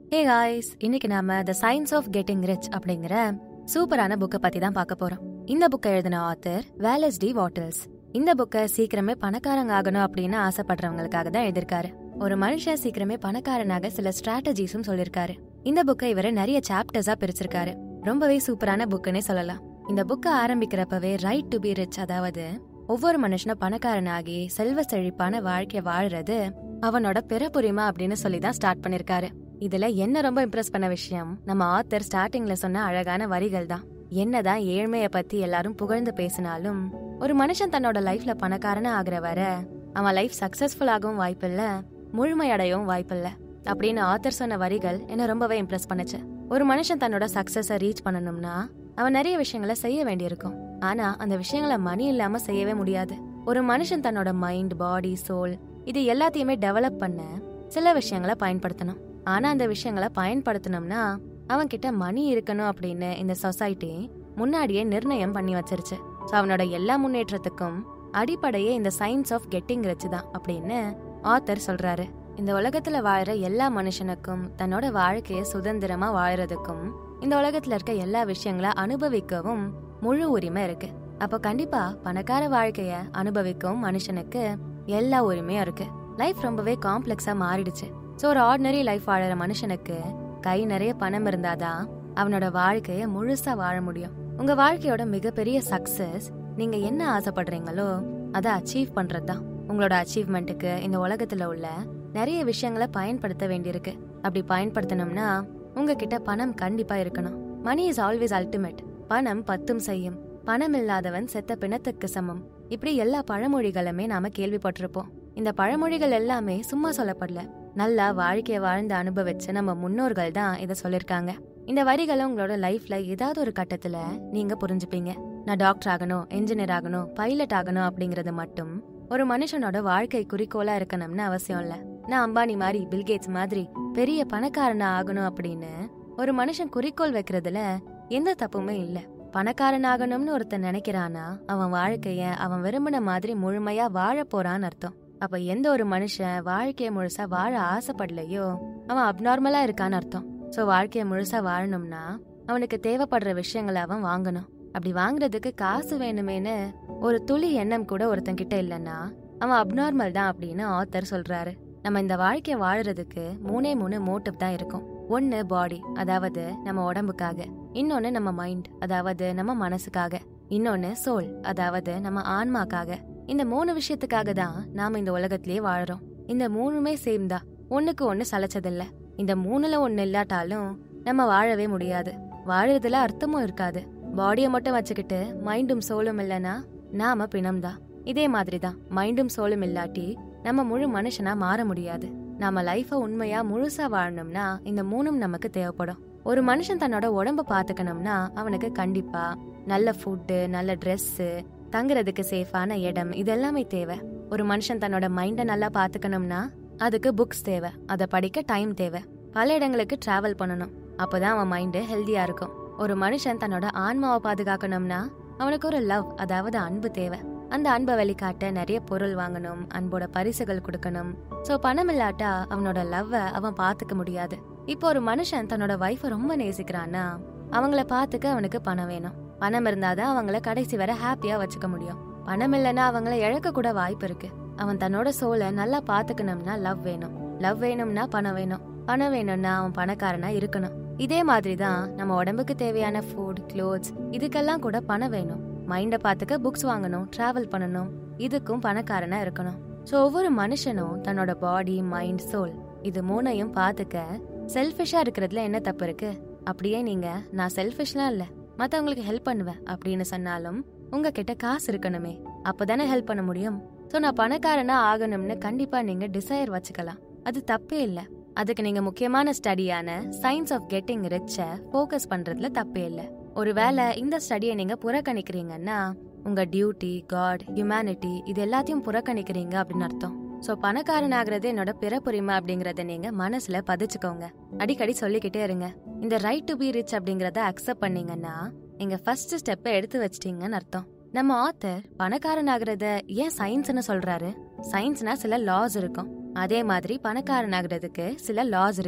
ஹே guys இன்னைக்கு நாம the science of getting rich அப்படிங்கிற சூப்பரான புக்கை பத்தி தான் பார்க்க போறோம் இந்த புக்கை எழுதின ஆத்தர் வேலஸ் டி வாட்டர்ஸ் இந்த புக்கை சீக்கிரமே பணக்காரங்க ஆகணும் அப்படின்னு ஆசைப்படுறவங்களுக்காக தான் எழுதிருக்காரு ஒரு மனுஷன் சீக்கிரமே பணக்காரனாக சில ஸ்ட்ராட்டஜிஸும் சொல்லிருக்காரு இந்த புக்கை இவரு நிறைய சாப்டர்ஸா பிரிச்சிருக்காரு ரொம்பவே சூப்பரான புக்குன்னே சொல்லலாம் இந்த புக்கை ஆரம்பிக்கிறப்பவே ரைட் டு பி ரிச் அதாவது ஒவ்வொரு மனுஷனும் பணக்காரனாகி செல்வ செழிப்பான வாழ்க்கை வாழுறது அவனோட பிறப்புரிமை அப்படின்னு சொல்லி தான் ஸ்டார்ட் பண்ணிருக்காரு இதுல என்ன ரொம்ப இம்ப்ரெஸ் பண்ண விஷயம் நம்ம ஆத்தர் ஸ்டார்டிங்ல சொன்ன அழகான வரிகள் தான் என்னதான் ஏழ்மைய பத்தி எல்லாரும் புகழ்ந்து பேசினாலும் ஒரு மனுஷன் தன்னோட லைஃப்ல பணக்காரனா ஆகுற வர அவன் லைஃப் சக்சஸ்ஃபுல் ஆகவும் வாய்ப்பில்ல முழுமையடையவும் வாய்ப்பில்ல அப்படின்னு ஆத்தர் சொன்ன வரிகள் என்ன ரொம்பவே இம்ப்ரெஸ் பண்ணுச்சு ஒரு மனுஷன் தன்னோட சக்சஸ ரீச் பண்ணணும்னா அவன் நிறைய விஷயங்களை செய்ய வேண்டியிருக்கும் ஆனா அந்த விஷயங்களை மணி இல்லாம செய்யவே முடியாது ஒரு மனுஷன் தன்னோட மைண்ட் பாடி சோல் இது எல்லாத்தையுமே டெவலப் பண்ண சில விஷயங்களை பயன்படுத்தணும் ஆனா அந்த விஷயங்களை பயன்படுத்தணும்னா அவன் கிட்ட மணி இருக்கணும் அப்படின்னு இந்த சொசைட்டி முன்னாடியே நிர்ணயம் பண்ணி வச்சிருச்சு ஸோ அவனோட எல்லா முன்னேற்றத்துக்கும் அடிப்படையே இந்த சயின்ஸ் ஆஃப் கெட்டிங் ரிச் தான் அப்படின்னு ஆத்தர் சொல்றாரு இந்த உலகத்துல வாழற எல்லா மனுஷனுக்கும் தன்னோட வாழ்க்கைய சுதந்திரமா வாழறதுக்கும் இந்த உலகத்துல இருக்க எல்லா விஷயங்களை அனுபவிக்கவும் முழு உரிமை இருக்கு அப்போ கண்டிப்பா பணக்கார வாழ்க்கைய அனுபவிக்கவும் மனுஷனுக்கு எல்லா உரிமையும் இருக்கு லைஃப் ரொம்பவே காம்ப்ளெக்ஸா மாறிடுச்சு ஸோ ஒரு ஆர்டினரி லைஃப் வாழற மனுஷனுக்கு கை நிறைய பணம் இருந்தாதான் அவனோட வாழ்க்கைய முழுசா வாழ முடியும் உங்க வாழ்க்கையோட மிகப்பெரிய சக்சஸ் நீங்க என்ன ஆசைப்படுறீங்களோ அதை அச்சீவ் பண்றது தான் உங்களோட அச்சீவ்மெண்ட்டுக்கு இந்த உலகத்துல உள்ள நிறைய விஷயங்களை பயன்படுத்த வேண்டியிருக்கு அப்படி பயன்படுத்தணும்னா உங்ககிட்ட பணம் கண்டிப்பா இருக்கணும் மணி இஸ் ஆல்வேஸ் அல்டிமேட் பணம் பத்தும் செய்யும் பணம் இல்லாதவன் செத்த பிணத்துக்கு சமம் இப்படி எல்லா பழமொழிகளுமே நாம கேள்விப்பட்டிருப்போம் இந்த பழமொழிகள் எல்லாமே சும்மா சொல்லப்படல நல்லா வாழ்க்கைய வாழ்ந்து அனுபவிச்ச நம்ம முன்னோர்கள் தான் இதை சொல்லிருக்காங்க இந்த வரிகளை உங்களோட லைஃப்ல ஏதாவது ஒரு கட்டத்துல நீங்க புரிஞ்சுப்பீங்க நான் டாக்டர் ஆகணும் இன்ஜினியர் ஆகணும் பைலட் ஆகணும் அப்படிங்கறது மட்டும் ஒரு மனுஷனோட வாழ்க்கை குறிக்கோளா இருக்கணும்னு அவசியம் இல்ல நான் அம்பானி மாதிரி பில்கேட்ஸ் மாதிரி பெரிய பணக்காரனா ஆகணும் அப்படின்னு ஒரு மனுஷன் குறிக்கோள் வைக்கிறதுல எந்த தப்புமே இல்ல பணக்காரன் ஆகணும்னு ஒருத்தன் நினைக்கிறானா அவன் வாழ்க்கைய அவன் விரும்பின மாதிரி முழுமையா வாழ போறான்னு அர்த்தம் அப்ப எந்த ஒரு மனுஷன் வாழ்க்கைய முழுசா வாழ ஆசைப்படலையோ அவன் அப்நார்மலா இருக்கான்னு அர்த்தம் சோ வாழ்க்கைய முழுசா வாழணும்னா அவனுக்கு தேவைப்படுற விஷயங்களை அவன் வாங்கணும் அப்படி வாங்குறதுக்கு காசு வேணுமேனு ஒரு துளி எண்ணம் கூட ஒருத்தன் கிட்ட இல்லைன்னா அவன் அப்நார்மல் தான் அப்படின்னு ஆத்தர் சொல்றாரு நம்ம இந்த வாழ்க்கைய வாழறதுக்கு மூணே மூணு மோட்டிவ் தான் இருக்கும் ஒன்னு பாடி அதாவது நம்ம உடம்புக்காக இன்னொன்னு நம்ம மைண்ட் அதாவது நம்ம மனசுக்காக இன்னொன்னு சோல் அதாவது நம்ம ஆன்மாக்காக இந்த மூணு விஷயத்துக்காக தான் நாம இந்த உலகத்திலேயே வாழறோம் இந்த மூணுமே சேர்ந்தா ஒண்ணுக்கு ஒண்ணு சலைச்சதில்ல இந்த மூணுல ஒண்ணு இல்லாட்டாலும் நம்ம வாழவே முடியாது வாழறதுல அர்த்தமும் இருக்காது பாடியை மட்டும் வச்சுக்கிட்டு மைண்டும் சோலும் இல்லைன்னா நாம பிணம்தான் இதே மாதிரிதான் மைண்டும் சோலும் இல்லாட்டி நம்ம முழு மனுஷனா மாற முடியாது நாம லைஃப உண்மையா முழுசா வாழணும்னா இந்த மூணும் நமக்கு தேவைப்படும் ஒரு மனுஷன் தன்னோட உடம்ப பாத்துக்கணும்னா அவனுக்கு கண்டிப்பா நல்ல ஃபுட்டு நல்ல ட்ரெஸ்ஸு தங்குறதுக்கு சேஃபான இடம் இதெல்லாமே தேவை ஒரு மனுஷன் தன்னோட மைண்டை நல்லா பாத்துக்கணும்னா அதுக்கு புக்ஸ் தேவை அதை படிக்க டைம் தேவை பல இடங்களுக்கு டிராவல் பண்ணணும் அப்பதான் அவன் மைண்டு ஹெல்தியா இருக்கும் ஒரு மனுஷன் தன்னோட ஆன்மாவை பாதுகாக்கணும்னா அவனுக்கு ஒரு லவ் அதாவது அன்பு தேவை அந்த அன்பை வெளிக்காட்ட நிறைய பொருள் வாங்கணும் அன்போட பரிசுகள் கொடுக்கணும் சோ பணம் இல்லாட்டா அவனோட லவ்வை அவன் பாத்துக்க முடியாது இப்போ ஒரு மனுஷன் தன்னோட வைஃபை ரொம்ப நேசிக்கிறான்னா அவங்கள பாத்துக்க அவனுக்கு பணம் வேணும் பணம் இருந்தாதான் அவங்கள கடைசி வரை ஹாப்பியா வச்சுக்க முடியும் பணம் இல்லைன்னா அவங்கள இழக்க கூட வாய்ப்பு இருக்கு அவன் தன்னோட சோலை நல்லா பாத்துக்கணும்னா லவ் வேணும் லவ் வேணும்னா பணம் வேணும் பணம் வேணும்னா அவன் பணக்காரனா இருக்கணும் இதே மாதிரி தான் நம்ம உடம்புக்கு தேவையான ஃபுட் க்ளோத்ஸ் இதுக்கெல்லாம் கூட பணம் வேணும் மைண்டை பார்த்துக்க புக்ஸ் வாங்கணும் டிராவல் பண்ணணும் இதுக்கும் பணக்காரனா இருக்கணும் ஸோ ஒவ்வொரு மனுஷனும் தன்னோட பாடி மைண்ட் சோல் இது மூணையும் பார்த்துக்க செல்ஃபிஷா இருக்கிறதுல என்ன தப்பு இருக்கு அப்படியே நீங்க நான் செல்ஃபிஷ்லாம் இல்ல மத்தவங்களுக்கு ஹெல்ப் பண்ணுவேன் அப்படின்னு சொன்னாலும் உங்ககிட்ட காசு இருக்கணுமே அப்பதானே ஹெல்ப் பண்ண முடியும் ஸோ நான் பணக்காரனா ஆகணும்னு கண்டிப்பா நீங்க டிசைர் வச்சுக்கலாம் அது தப்பே இல்லை அதுக்கு நீங்க முக்கியமான ஸ்டடியான சயின்ஸ் ஆஃப் கெட்டிங் ரிச்ச ஃபோக்கஸ் பண்றதுல தப்பே இல்லை ஒருவேளை இந்த ஸ்டடியை நீங்க புறக்கணிக்கிறீங்கன்னா உங்க டியூட்டி காட் ஹியூமனிட்டி இது எல்லாத்தையும் புறக்கணிக்கிறீங்க அப்படின்னு அர்த்தம் ஸோ பணக்காரன் ஆகிறது என்னோட பிறப்புரிமை அப்படிங்கறத நீங்க மனசுல பதிச்சுக்கோங்க அடிக்கடி சொல்லிக்கிட்டே இருங்க இந்த ரைட் டு பி ரிச் அப்படிங்கறத அக்செப்ட் பண்ணீங்கன்னா நீங்க ஃபர்ஸ்ட் ஸ்டெப்பை எடுத்து வச்சிட்டீங்கன்னு அர்த்தம் நம்ம ஆத்தர் பணக்காரன் ஆகுறத ஏன் சயின்ஸ்னு சொல்றாரு சயின்ஸ்னா சில லாஸ் இருக்கும் அதே மாதிரி பணக்காரன் ஆகுறதுக்கு சில லாஸ் இருக்கு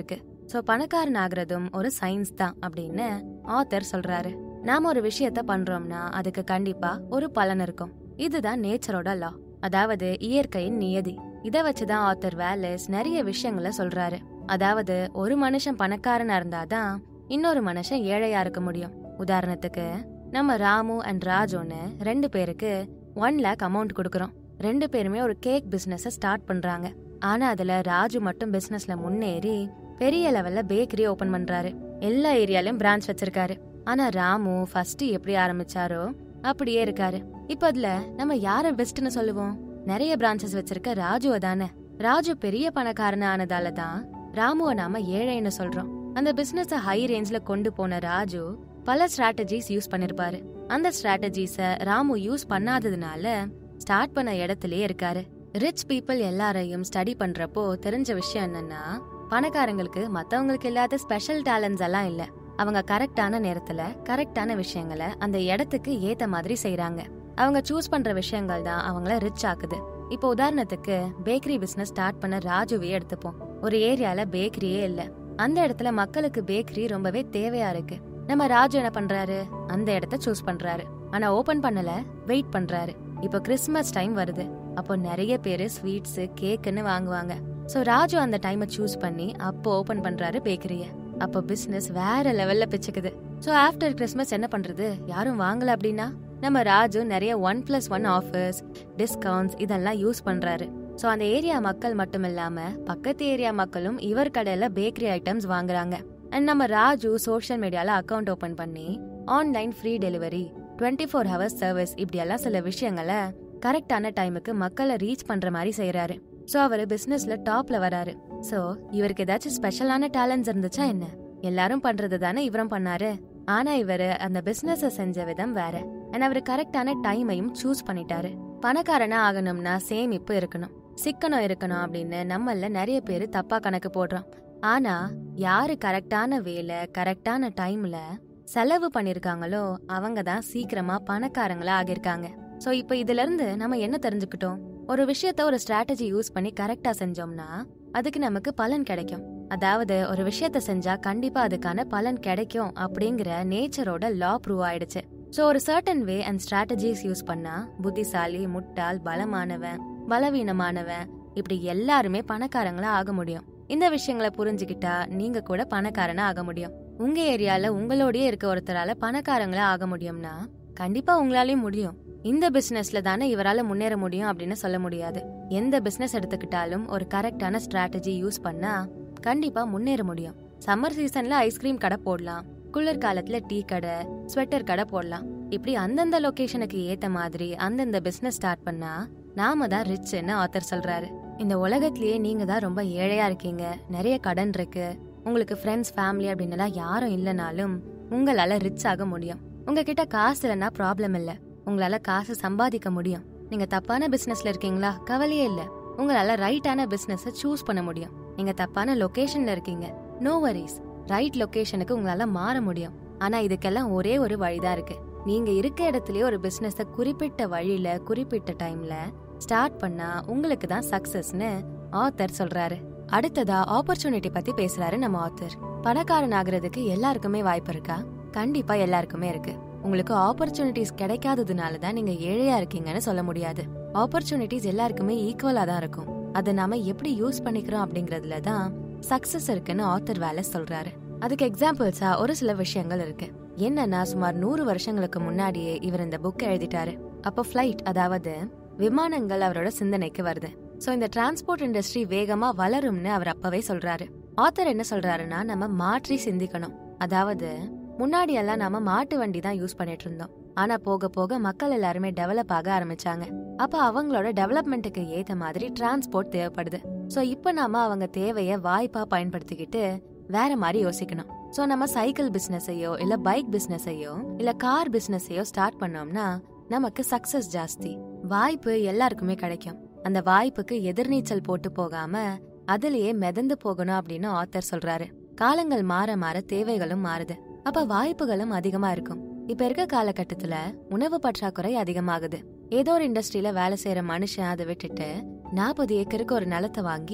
சோ பணக்காரன் ஆகுறதும் ஒரு சயின்ஸ் தான் அப்படின்னு ஆத்தர் சொல்றாரு நாம ஒரு விஷயத்த பண்றோம்னா அதுக்கு கண்டிப்பா ஒரு பலன் இருக்கும் இதுதான் நேச்சரோட லா அதாவது இயற்கையின் நியதி இத வச்சுதான் ஆத்தர் வேலஸ் நிறைய விஷயங்களை சொல்றாரு அதாவது ஒரு மனுஷன் பணக்காரனா இருந்தாதான் இன்னொரு மனுஷன் ஏழையா இருக்க முடியும் உதாரணத்துக்கு நம்ம ராமு அண்ட் ராஜோன்னு ரெண்டு பேருக்கு ஒன் லேக் அமௌண்ட் கொடுக்குறோம் ரெண்டு பேருமே ஒரு கேக் பிசினஸ் ஸ்டார்ட் பண்றாங்க ஆனா அதுல ராஜு மட்டும் பிசினஸ்ல முன்னேறி பெரிய லெவல்ல பேக்கரி ஓபன் பண்றாரு எல்லா ஏரியாலயும் பிரான்ச் வச்சிருக்காரு ஆனா ராமு ஃபர்ஸ்ட் எப்படி ஆரம்பிச்சாரோ அப்படியே இருக்காரு இப்ப அதுல நம்ம யார பெஸ்ட்னு சொல்லுவோம் நிறைய பிரான்ச்சஸ் வச்சிருக்க ராஜுவ தானே ராஜு பெரிய பணக்காரன ஆனதால தான் ராமுவ நாம ஏழைன்னு சொல்றோம் அந்த பிசினஸ ஹை ரேஞ்ச்ல கொண்டு போன ராஜு பல ஸ்ட்ராட்டஜிஸ் யூஸ் பண்ணிருப்பாரு அந்த ஸ்ட்ராட்டஜிஸ ராமு யூஸ் பண்ணாததுனால ஸ்டார்ட் பண்ண இடத்துலயே இருக்காரு ரிச் பீப்புள் எல்லாரையும் ஸ்டடி பண்றப்போ தெரிஞ்ச விஷயம் என்னன்னா பணக்காரங்களுக்கு மத்தவங்களுக்கு இல்லாத ஸ்பெஷல் டேலண்ட்ஸ் எல்லாம் இல்ல அவங்க கரெக்டான நேரத்துல கரெக்டான விஷயங்களை அந்த இடத்துக்கு ஏத்த மாதிரி செய்றாங்க அவங்க சூஸ் பண்ற விஷயங்கள் தான் அவங்கள ரிச் ஆக்குது இப்போ உதாரணத்துக்கு பேக்கரி பிசினஸ் ஸ்டார்ட் பண்ண ராஜுவே எடுத்துப்போம் ஒரு ஏரியால பேக்கரியே இல்ல அந்த இடத்துல மக்களுக்கு பேக்கரி ரொம்பவே தேவையா இருக்கு நம்ம ராஜு என்ன பண்றாரு அந்த இடத்த சூஸ் பண்றாரு ஆனா ஓபன் பண்ணல வெயிட் பண்றாரு இப்போ கிறிஸ்மஸ் டைம் வருது அப்போ நிறைய பேரு ஸ்வீட்ஸ் கேக்குன்னு வாங்குவாங்க சோ ராஜு அந்த டைமை சூஸ் பண்ணி அப்போ ஓபன் பண்றாரு பேக்கரிய அப்போ பிசினஸ் வேற லெவல்ல பிச்சுக்குது சோ ஆஃப்டர் கிறிஸ்மஸ் என்ன பண்றது யாரும் வாங்கல அப்படின்னா நம்ம ராஜு நிறைய one plus one offers discounts இதெல்லாம் யூஸ் பண்றாரு சோ அந்த ஏரியா மக்கள் மட்டும் இல்லாம பக்கத்து ஏரியா மக்களும் இவர் கடையில பேக்கரி ஐட்டம்ஸ் வாங்குறாங்க அண்ட் நம்ம ராஜு சோஷியல் மீடியால அக்கவுண்ட் ஓபன் பண்ணி online free delivery twenty four hours service இப்படியெல்லாம் சில விஷயங்களை கரெக்டான டைமுக்கு மக்களை ரீச் பண்ற மாதிரி செய்யறாரு சோ அவரு பிசினஸ்ல டாப்ல வராரு சோ இவருக்கு ஏதாச்சும் ஸ்பெஷலான டேலண்ட்ஸ் இருந்துச்சா என்ன எல்லாரும் பண்றது தானே இவரும் பண்ணாரு ஆனா இவரு அந்த பிசினஸ செஞ்ச விதம் வேற அண்ட் அவரு கரெக்டான டைமையும் சூஸ் பண்ணிட்டாரு பணக்காரனா ஆகணும்னா சேமிப்பு இருக்கணும் சிக்கனம் இருக்கணும் அப்படின்னு நம்மள நிறைய பேர் தப்பா கணக்கு போடுறோம் ஆனா யாரு கரெக்டான வேலை கரெக்டான டைம்ல செலவு பண்ணிருக்காங்களோ அவங்க தான் சீக்கிரமா பணக்காரங்களா ஆகியிருக்காங்க சோ இப்போ இதுல இருந்து நம்ம என்ன தெரிஞ்சுக்கிட்டோம் ஒரு விஷயத்த ஒரு ஸ்ட்ராட்டஜி யூஸ் பண்ணி கரெக்டா செஞ்சோம்னா அதுக்கு நமக்கு பலன் கிடைக்கும் அதாவது ஒரு விஷயத்த செஞ்சா கண்டிப்பா அதுக்கான பலன் கிடைக்கும் அப்படிங்கிற நேச்சரோட லா ப்ரூவ் ஆயிடுச்சு சோ ஒரு certain way and strategies use பண்ணா புத்திசாலி முட்டாள் பலமானவன் பலவீனமானவன் இப்படி எல்லாருமே பணக்காரங்களா ஆக முடியும் இந்த விஷயங்களை புரிஞ்சுக்கிட்டா நீங்க கூட பணக்காரனா ஆக முடியும் உங்க ஏரியால உங்களோடயே இருக்க ஒருத்தரால பணக்காரங்களா ஆக முடியும்னா கண்டிப்பா உங்களாலயும் முடியும் இந்த பிசினஸ்ல தானே இவரால முன்னேற முடியும் அப்படின்னு சொல்ல முடியாது எந்த பிசினஸ் எடுத்துக்கிட்டாலும் ஒரு கரெக்டான ஸ்ட்ராட்டஜி யூஸ் பண்ணா கண்டிப்பா முன்னேற முடியும் சம்மர் சீசன்ல ஐஸ்கிரீம் கடை போடலாம் குளிர் காலத்துல டீ கடை ஸ்வெட்டர் கடை போடலாம் இப்படி அந்தந்த லொகேஷனுக்கு ஏத்த மாதிரி அந்தந்த பிசினஸ் ஸ்டார்ட் பண்ணா நாம தான் ரிச்னு ஆத்தர் சொல்றாரு இந்த உலகத்திலேயே நீங்க தான் ரொம்ப ஏழையா இருக்கீங்க நிறைய கடன் இருக்கு உங்களுக்கு ஃப்ரெண்ட்ஸ் ஃபேமிலி அப்படின்னு யாரும் இல்லைனாலும் உங்களால ரிச் ஆக முடியும் உங்ககிட்ட காசு இல்லைன்னா ப்ராப்ளம் இல்ல உங்களால காசு சம்பாதிக்க முடியும் நீங்க தப்பான பிசினஸ்ல இருக்கீங்களா கவலையே இல்ல உங்களால ரைட்டான பிசினஸ் சூஸ் பண்ண முடியும் நீங்க தப்பான லொகேஷன்ல இருக்கீங்க நோ வரிஸ் ரைட் லொகேஷனுக்கு உங்களால மாற முடியும் ஆனா இதுக்கெல்லாம் ஒரே ஒரு வழிதான் இருக்கு நீங்க இருக்க இடத்துலயே ஒரு பிசினஸ குறிப்பிட்ட வழியில குறிப்பிட்ட டைம்ல ஸ்டார்ட் பண்ணா உங்களுக்கு தான் சக்சஸ்னு ஆத்தர் சொல்றாரு அடுத்ததா ஆப்பர்ச்சுனிட்டி பத்தி பேசுறாரு நம்ம ஆத்தர் பணக்காரன் ஆகுறதுக்கு எல்லாருக்குமே வாய்ப்பு இருக்கா கண்டிப்பா எல்லாருக்குமே இருக்கு உங்களுக்கு ஆப்பர்ச்சுனிட்டிஸ் கிடைக்காததுனால தான் நீங்க ஏழையா இருக்கீங்கன்னு சொல்ல முடியாது ஆப்பர்ச்சுனிட்டிஸ் எல்லாருக்குமே ஈக்குவலா தான் இருக்கும் அதை நாம எப்படி யூஸ் பண்ணிக்கிறோம் அப்படிங்கறதுல தான் சக்சஸ் இருக்குன்னு ஆத்தர் வேலை சொல்றாரு அதுக்கு எக்ஸாம்பிள்ஸா ஒரு சில விஷயங்கள் இருக்கு என்னன்னா சுமார் நூறு வருஷங்களுக்கு முன்னாடியே இவர் இந்த புக் எழுதிட்டாரு அப்போ ஃபிளைட் அதாவது விமானங்கள் அவரோட சிந்தனைக்கு வருது சோ இந்த டிரான்ஸ்போர்ட் இண்டஸ்ட்ரி வேகமா வளரும்னு அவர் அப்பவே சொல்றாரு ஆத்தர் என்ன சொல்றாருன்னா நம்ம மாற்றி சிந்திக்கணும் அதாவது முன்னாடி எல்லாம் நாம மாட்டு வண்டி தான் யூஸ் பண்ணிட்டு இருந்தோம் ஆனா போக போக மக்கள் எல்லாருமே டெவலப் ஆக ஆரம்பிச்சாங்க அப்ப அவங்களோட டெவலப்மெண்ட்டுக்கு ஏத்த மாதிரி டிரான்ஸ்போர்ட் தேவைப்படுது சோ இப்ப நாம அவங்க தேவைய வாய்ப்பா பயன்படுத்திக்கிட்டு வேற மாதிரி யோசிக்கணும் சோ நம்ம சைக்கிள் பிசினஸையோ இல்ல பைக் பிசினஸையோ இல்ல கார் பிசினஸையோ ஸ்டார்ட் பண்ணோம்னா நமக்கு சக்சஸ் ஜாஸ்தி வாய்ப்பு எல்லாருக்குமே கிடைக்கும் அந்த வாய்ப்புக்கு எதிர்நீச்சல் போட்டு போகாம அதுலயே மிதந்து போகணும் அப்படின்னு ஆத்தர் சொல்றாரு காலங்கள் மாற மாற தேவைகளும் மாறுது அப்ப வாய்ப்புகளும் அதிகமா இருக்கும் இப்ப இருக்க காலகட்டத்துல உணவு பற்றாக்குறை அதிகமாகுது ஏதோ ஒரு இண்டஸ்ட்ரியில வேலை செய்யற மனுஷன் அதை விட்டுட்டு நாற்பது ஏக்கருக்கு ஒரு நிலத்தை வாங்கி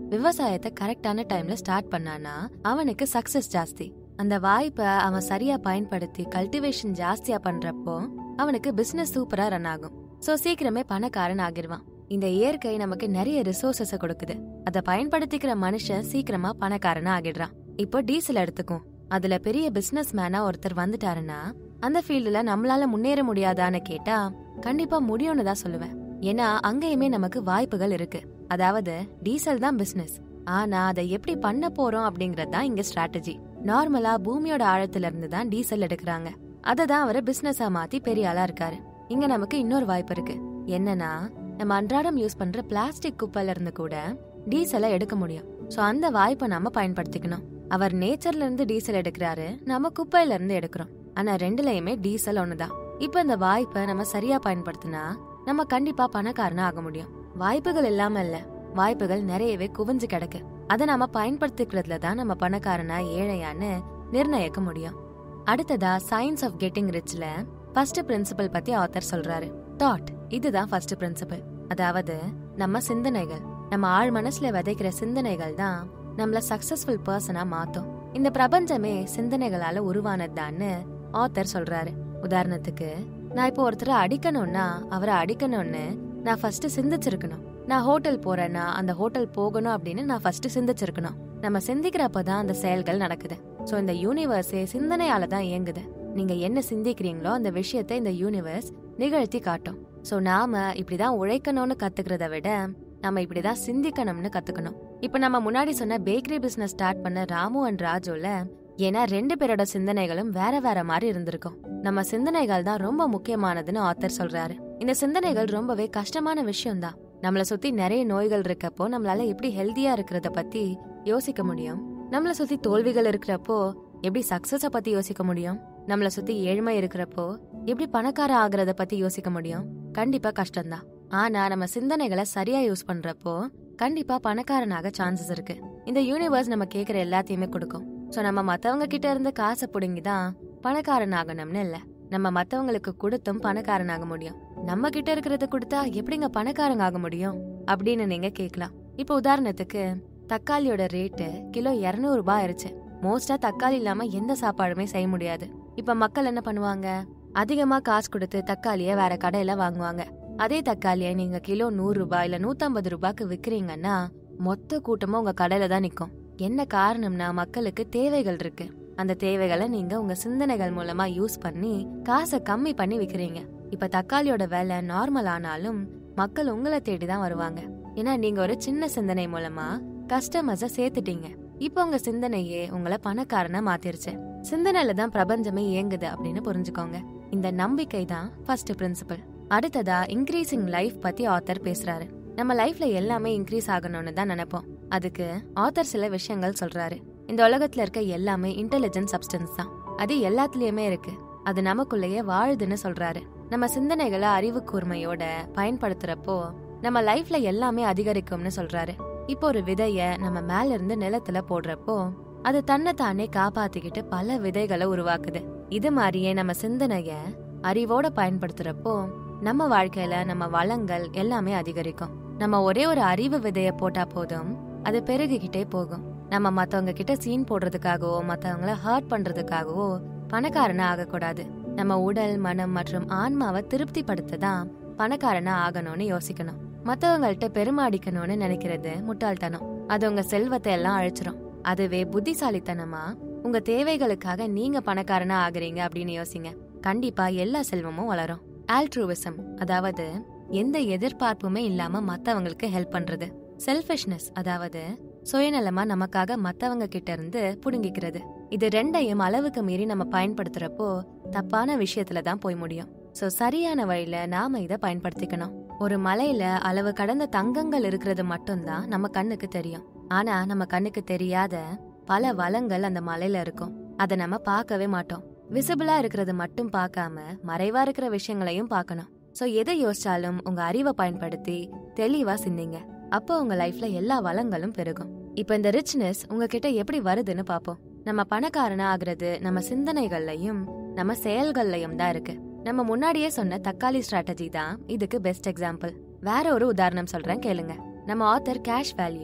விவசாயத்தை கரெக்டான டைம்ல ஸ்டார்ட் பண்ணானா அவனுக்கு சக்சஸ் ஜாஸ்தி அந்த வாய்ப்பை அவன் சரியா பயன்படுத்தி கல்டிவேஷன் ஜாஸ்தியா பண்றப்போ அவனுக்கு பிசினஸ் சூப்பரா ரன் ஆகும் சோ சீக்கிரமே பணக்காரன் ஆகிடுவான் இந்த இயற்கை நமக்கு நிறைய ரிசோர்சஸ கொடுக்குது அதை பயன்படுத்திக்கிற மனுஷன் சீக்கிரமா பணக்காரனா ஆகிடுறான் இப்போ டீசல் எடுத்துக்கும் அதுல பெரிய பிசினஸ் மேனா ஒருத்தர் வந்துட்டாருன்னா அந்த ஃபீல்டுல நம்மளால முன்னேற முடியாதான்னு கேட்டா கண்டிப்பா முடியும்னு தான் சொல்லுவேன் ஏன்னா அங்கேயுமே நமக்கு வாய்ப்புகள் இருக்கு அதாவது டீசல் தான் பிசினஸ் ஆனா அதை எப்படி பண்ண போறோம் அப்படிங்கறது தான் இங்க ஸ்ட்ராட்டஜி நார்மலா பூமியோட ஆழத்துல இருந்து தான் டீசல் எடுக்கிறாங்க அதை தான் அவர் பிசினஸா மாத்தி பெரிய ஆளா இருக்காரு இங்க நமக்கு இன்னொரு வாய்ப்பு இருக்கு என்னன்னா நம்ம அன்றாடம் யூஸ் பண்ற பிளாஸ்டிக் குப்பையில இருந்து கூட டீசலை எடுக்க முடியும் சோ அந்த வாய்ப்பை நாம பயன்படுத்திக்கணும் அவர் நேச்சர்ல இருந்து டீசல் எடுக்கிறாரு நம்ம குப்பையில இருந்து எடுக்கிறோம் ஆனா ரெண்டுலயுமே டீசல் ஒண்ணுதான் இப்ப இந்த வாய்ப்பை நம்ம சரியா பயன்படுத்தினா நம்ம கண்டிப்பா பணக்காரனா ஆக முடியும் வாய்ப்புகள் இல்லாம இல்ல வாய்ப்புகள் நிறையவே குவிஞ்சு கிடக்கு அதை நாம பயன்படுத்திக்கிறதுல தான் நம்ம பணக்காரனா ஏழையான்னு நிர்ணயிக்க முடியும் அடுத்ததா சயின்ஸ் ஆஃப் கெட்டிங் ரிச்ல ஃபர்ஸ்ட் பிரின்சிபல் பத்தி ஆத்தர் சொல்றாரு தாட் இதுதான் ஃபர்ஸ்ட் பிரின்சிபல் அதாவது நம்ம சிந்தனைகள் நம்ம ஆழ் மனசுல விதைக்கிற சிந்தனைகள் தான் நம்மள சக்சஸ்ஃபுல் பர்சனா மாத்தும் இந்த பிரபஞ்சமே சிந்தனைகளால உருவானதுதான்னு ஆத்தர் சொல்றாரு உதாரணத்துக்கு நான் இப்போ ஒருத்தரை அடிக்கணும்னா அவரை அடிக்கணும்னு நான் ஃபர்ஸ்ட் சிந்திச்சிருக்கணும் நான் ஹோட்டல் போறேன்னா அந்த ஹோட்டல் போகணும் அப்படின்னு நான் ஃபர்ஸ்ட் சிந்திச்சிருக்கணும் நம்ம சிந்திக்கிறப்பதான் அந்த செயல்கள் நடக்குது சோ இந்த யூனிவர்ஸே சிந்தனையால தான் இயங்குது நீங்க என்ன சிந்திக்கிறீங்களோ அந்த விஷயத்தை இந்த யூனிவர்ஸ் நிகழ்த்தி காட்டும் சோ நாம இப்படிதான் உழைக்கணும்னு கத்துக்கிறத விட நம்ம இப்படிதான் சிந்திக்கணும்னு கத்துக்கணும் இப்ப நம்ம முன்னாடி சொன்ன பேக்கரி பிசினஸ் ஸ்டார்ட் பண்ண ராமு அண்ட் ராஜுல ஏன்னா ரெண்டு பேரோட சிந்தனைகளும் வேற வேற மாதிரி இருந்திருக்கும் நம்ம சிந்தனைகள் தான் ரொம்ப முக்கியமானதுன்னு ஆத்தர் சொல்றாரு இந்த சிந்தனைகள் ரொம்பவே கஷ்டமான விஷயம் தான் நம்மள சுத்தி நிறைய நோய்கள் இருக்கப்போ நம்மளால எப்படி ஹெல்தியா இருக்கிறத பத்தி யோசிக்க முடியும் நம்மள சுத்தி தோல்விகள் இருக்கிறப்போ எப்படி சக்சஸ பத்தி யோசிக்க முடியும் நம்மள சுத்தி ஏழ்மை இருக்கிறப்போ எப்படி பணக்கார ஆகுறத பத்தி யோசிக்க முடியும் கண்டிப்பா கஷ்டம்தான் ஆனா நம்ம சிந்தனைகளை சரியா யூஸ் பண்றப்போ கண்டிப்பா பணக்காரனாக சான்சஸ் இருக்கு இந்த யூனிவர்ஸ் நம்ம கேக்குற எல்லாத்தையுமே கொடுக்கும் சோ நம்ம மத்தவங்க கிட்ட இருந்து காசை புடுங்கி தான் பணக்காரன் ஆகணும்னு இல்ல நம்ம மத்தவங்களுக்கு கொடுத்தும் பணக்காரன் ஆக முடியும் நம்ம கிட்ட இருக்கிறத கொடுத்தா எப்படிங்க பணக்காரங்க ஆக முடியும் அப்படின்னு நீங்க கேக்கலாம் இப்போ உதாரணத்துக்கு தக்காளியோட ரேட்டு கிலோ இருநூறு ரூபாய் ஆயிருச்சு மோஸ்டா தக்காளி இல்லாம எந்த சாப்பாடுமே செய்ய முடியாது இப்ப மக்கள் என்ன பண்ணுவாங்க அதிகமா காசு கொடுத்து தக்காளிய வேற கடையில வாங்குவாங்க அதே தக்காளிய நீங்க கிலோ நூறு ரூபாய் இல்ல நூத்தம்பது ரூபாய்க்கு விக்கிறீங்கன்னா மொத்த கூட்டமும் உங்க கடையில தான் நிக்கும் என்ன காரணம்னா மக்களுக்கு தேவைகள் இருக்கு அந்த தேவைகளை நீங்க உங்க சிந்தனைகள் மூலமா யூஸ் பண்ணி காசை கம்மி பண்ணி விக்கிறீங்க இப்ப தக்காளியோட விலை நார்மல் ஆனாலும் மக்கள் உங்களை தேடி தான் வருவாங்க ஏன்னா நீங்க ஒரு சின்ன சிந்தனை மூலமா கஸ்டமர்ஸ சேர்த்துட்டீங்க இப்போ உங்க சிந்தனையே உங்களை பணக்காரனா மாத்திருச்சு சிந்தனையில தான் பிரபஞ்சமே இயங்குது அப்படின்னு புரிஞ்சுக்கோங்க இந்த நம்பிக்கை தான் ஃபர்ஸ்ட் பிரின்சிபல் அடுத்ததா இன்க்ரீசிங் லைஃப் பத்தி ஆத்தர் பேசுறாரு நம்ம லைஃப்ல எல்லாமே இன்க்ரீஸ் ஆகணும்னு தான் நினைப்போம் அதுக்கு ஆத்தர் சில விஷயங்கள் சொல்றாரு இந்த உலகத்துல இருக்க எல்லாமே இன்டெலிஜென்ட் சப்ஸ்டன்ஸ் தான் அது எல்லாத்துலயுமே இருக்கு அது நமக்குள்ளேயே வாழுதுன்னு சொல்றாரு நம்ம சிந்தனைகளை அறிவு கூர்மையோட பயன்படுத்துறப்போ நம்ம லைஃப்ல எல்லாமே அதிகரிக்கும்னு சொல்றாரு இப்போ ஒரு விதைய நம்ம மேல இருந்து நிலத்துல போடுறப்போ அது தன்னை தானே காப்பாத்திக்கிட்டு பல விதைகளை உருவாக்குது இது மாதிரியே நம்ம சிந்தனைய அறிவோட பயன்படுத்துறப்போ நம்ம வாழ்க்கையில நம்ம வளங்கள் எல்லாமே அதிகரிக்கும் நம்ம ஒரே ஒரு அறிவு விதைய போட்டா போதும் அது பெருகிக்கிட்டே போகும் நம்ம மத்தவங்க கிட்ட சீன் போடுறதுக்காகவோ மத்தவங்கள ஹர்ட் பண்றதுக்காகவோ பணக்காரனா ஆகக்கூடாது நம்ம உடல் மனம் மற்றும் ஆன்மாவை திருப்திப்படுத்த தான் பணக்காரனா ஆகணும்னு யோசிக்கணும் மத்தவங்கள்ட்ட பெருமாடிக்கணும்னு நினைக்கிறது முட்டாள்தனம் அது உங்க செல்வத்தை எல்லாம் அழிச்சிரும் அதுவே புத்திசாலித்தனமா உங்க தேவைகளுக்காக நீங்க பணக்காரனா ஆகுறீங்க அப்படின்னு யோசிங்க கண்டிப்பா எல்லா செல்வமும் வளரும் ஆல்ட்ரூவிசம் அதாவது எந்த எதிர்பார்ப்புமே இல்லாம மத்தவங்களுக்கு ஹெல்ப் பண்றது செல்ஃபிஷ்னஸ் அதாவது சுயநலமா நமக்காக மத்தவங்க கிட்ட இருந்து புடுங்கிக்கிறது இது ரெண்டையும் அளவுக்கு மீறி நம்ம பயன்படுத்துறப்போ தப்பான விஷயத்துல தான் போய் முடியும் சோ சரியான வழியில நாம இத பயன்படுத்திக்கணும் ஒரு மலையில அளவு கடந்த தங்கங்கள் இருக்கிறது மட்டும்தான் நம்ம கண்ணுக்கு தெரியும் ஆனா நம்ம கண்ணுக்கு தெரியாத பல வளங்கள் அந்த மலையில இருக்கும் அத நம்ம பார்க்கவே மாட்டோம் விசிபிளா இருக்கிறது மட்டும் பார்க்காம மறைவா இருக்கிற விஷயங்களையும் பார்க்கணும் சோ எதை யோசிச்சாலும் உங்க அறிவை பயன்படுத்தி தெளிவா சிந்திங்க அப்போ உங்க லைஃப்ல எல்லா வளங்களும் பெருகும் இப்ப இந்த ரிச்னஸ் உங்ககிட்ட எப்படி வருதுன்னு பாப்போம் நம்ம பணக்காரனா ஆகுறது நம்ம சிந்தனைகள்லயும் நம்ம செயல்கள்லயும் தான் இருக்கு நம்ம முன்னாடியே சொன்ன தக்காளி ஸ்ட்ராட்டஜி தான் இதுக்கு பெஸ்ட் எக்ஸாம்பிள் வேற ஒரு உதாரணம் சொல்றேன் கேளுங்க நம்ம author cash value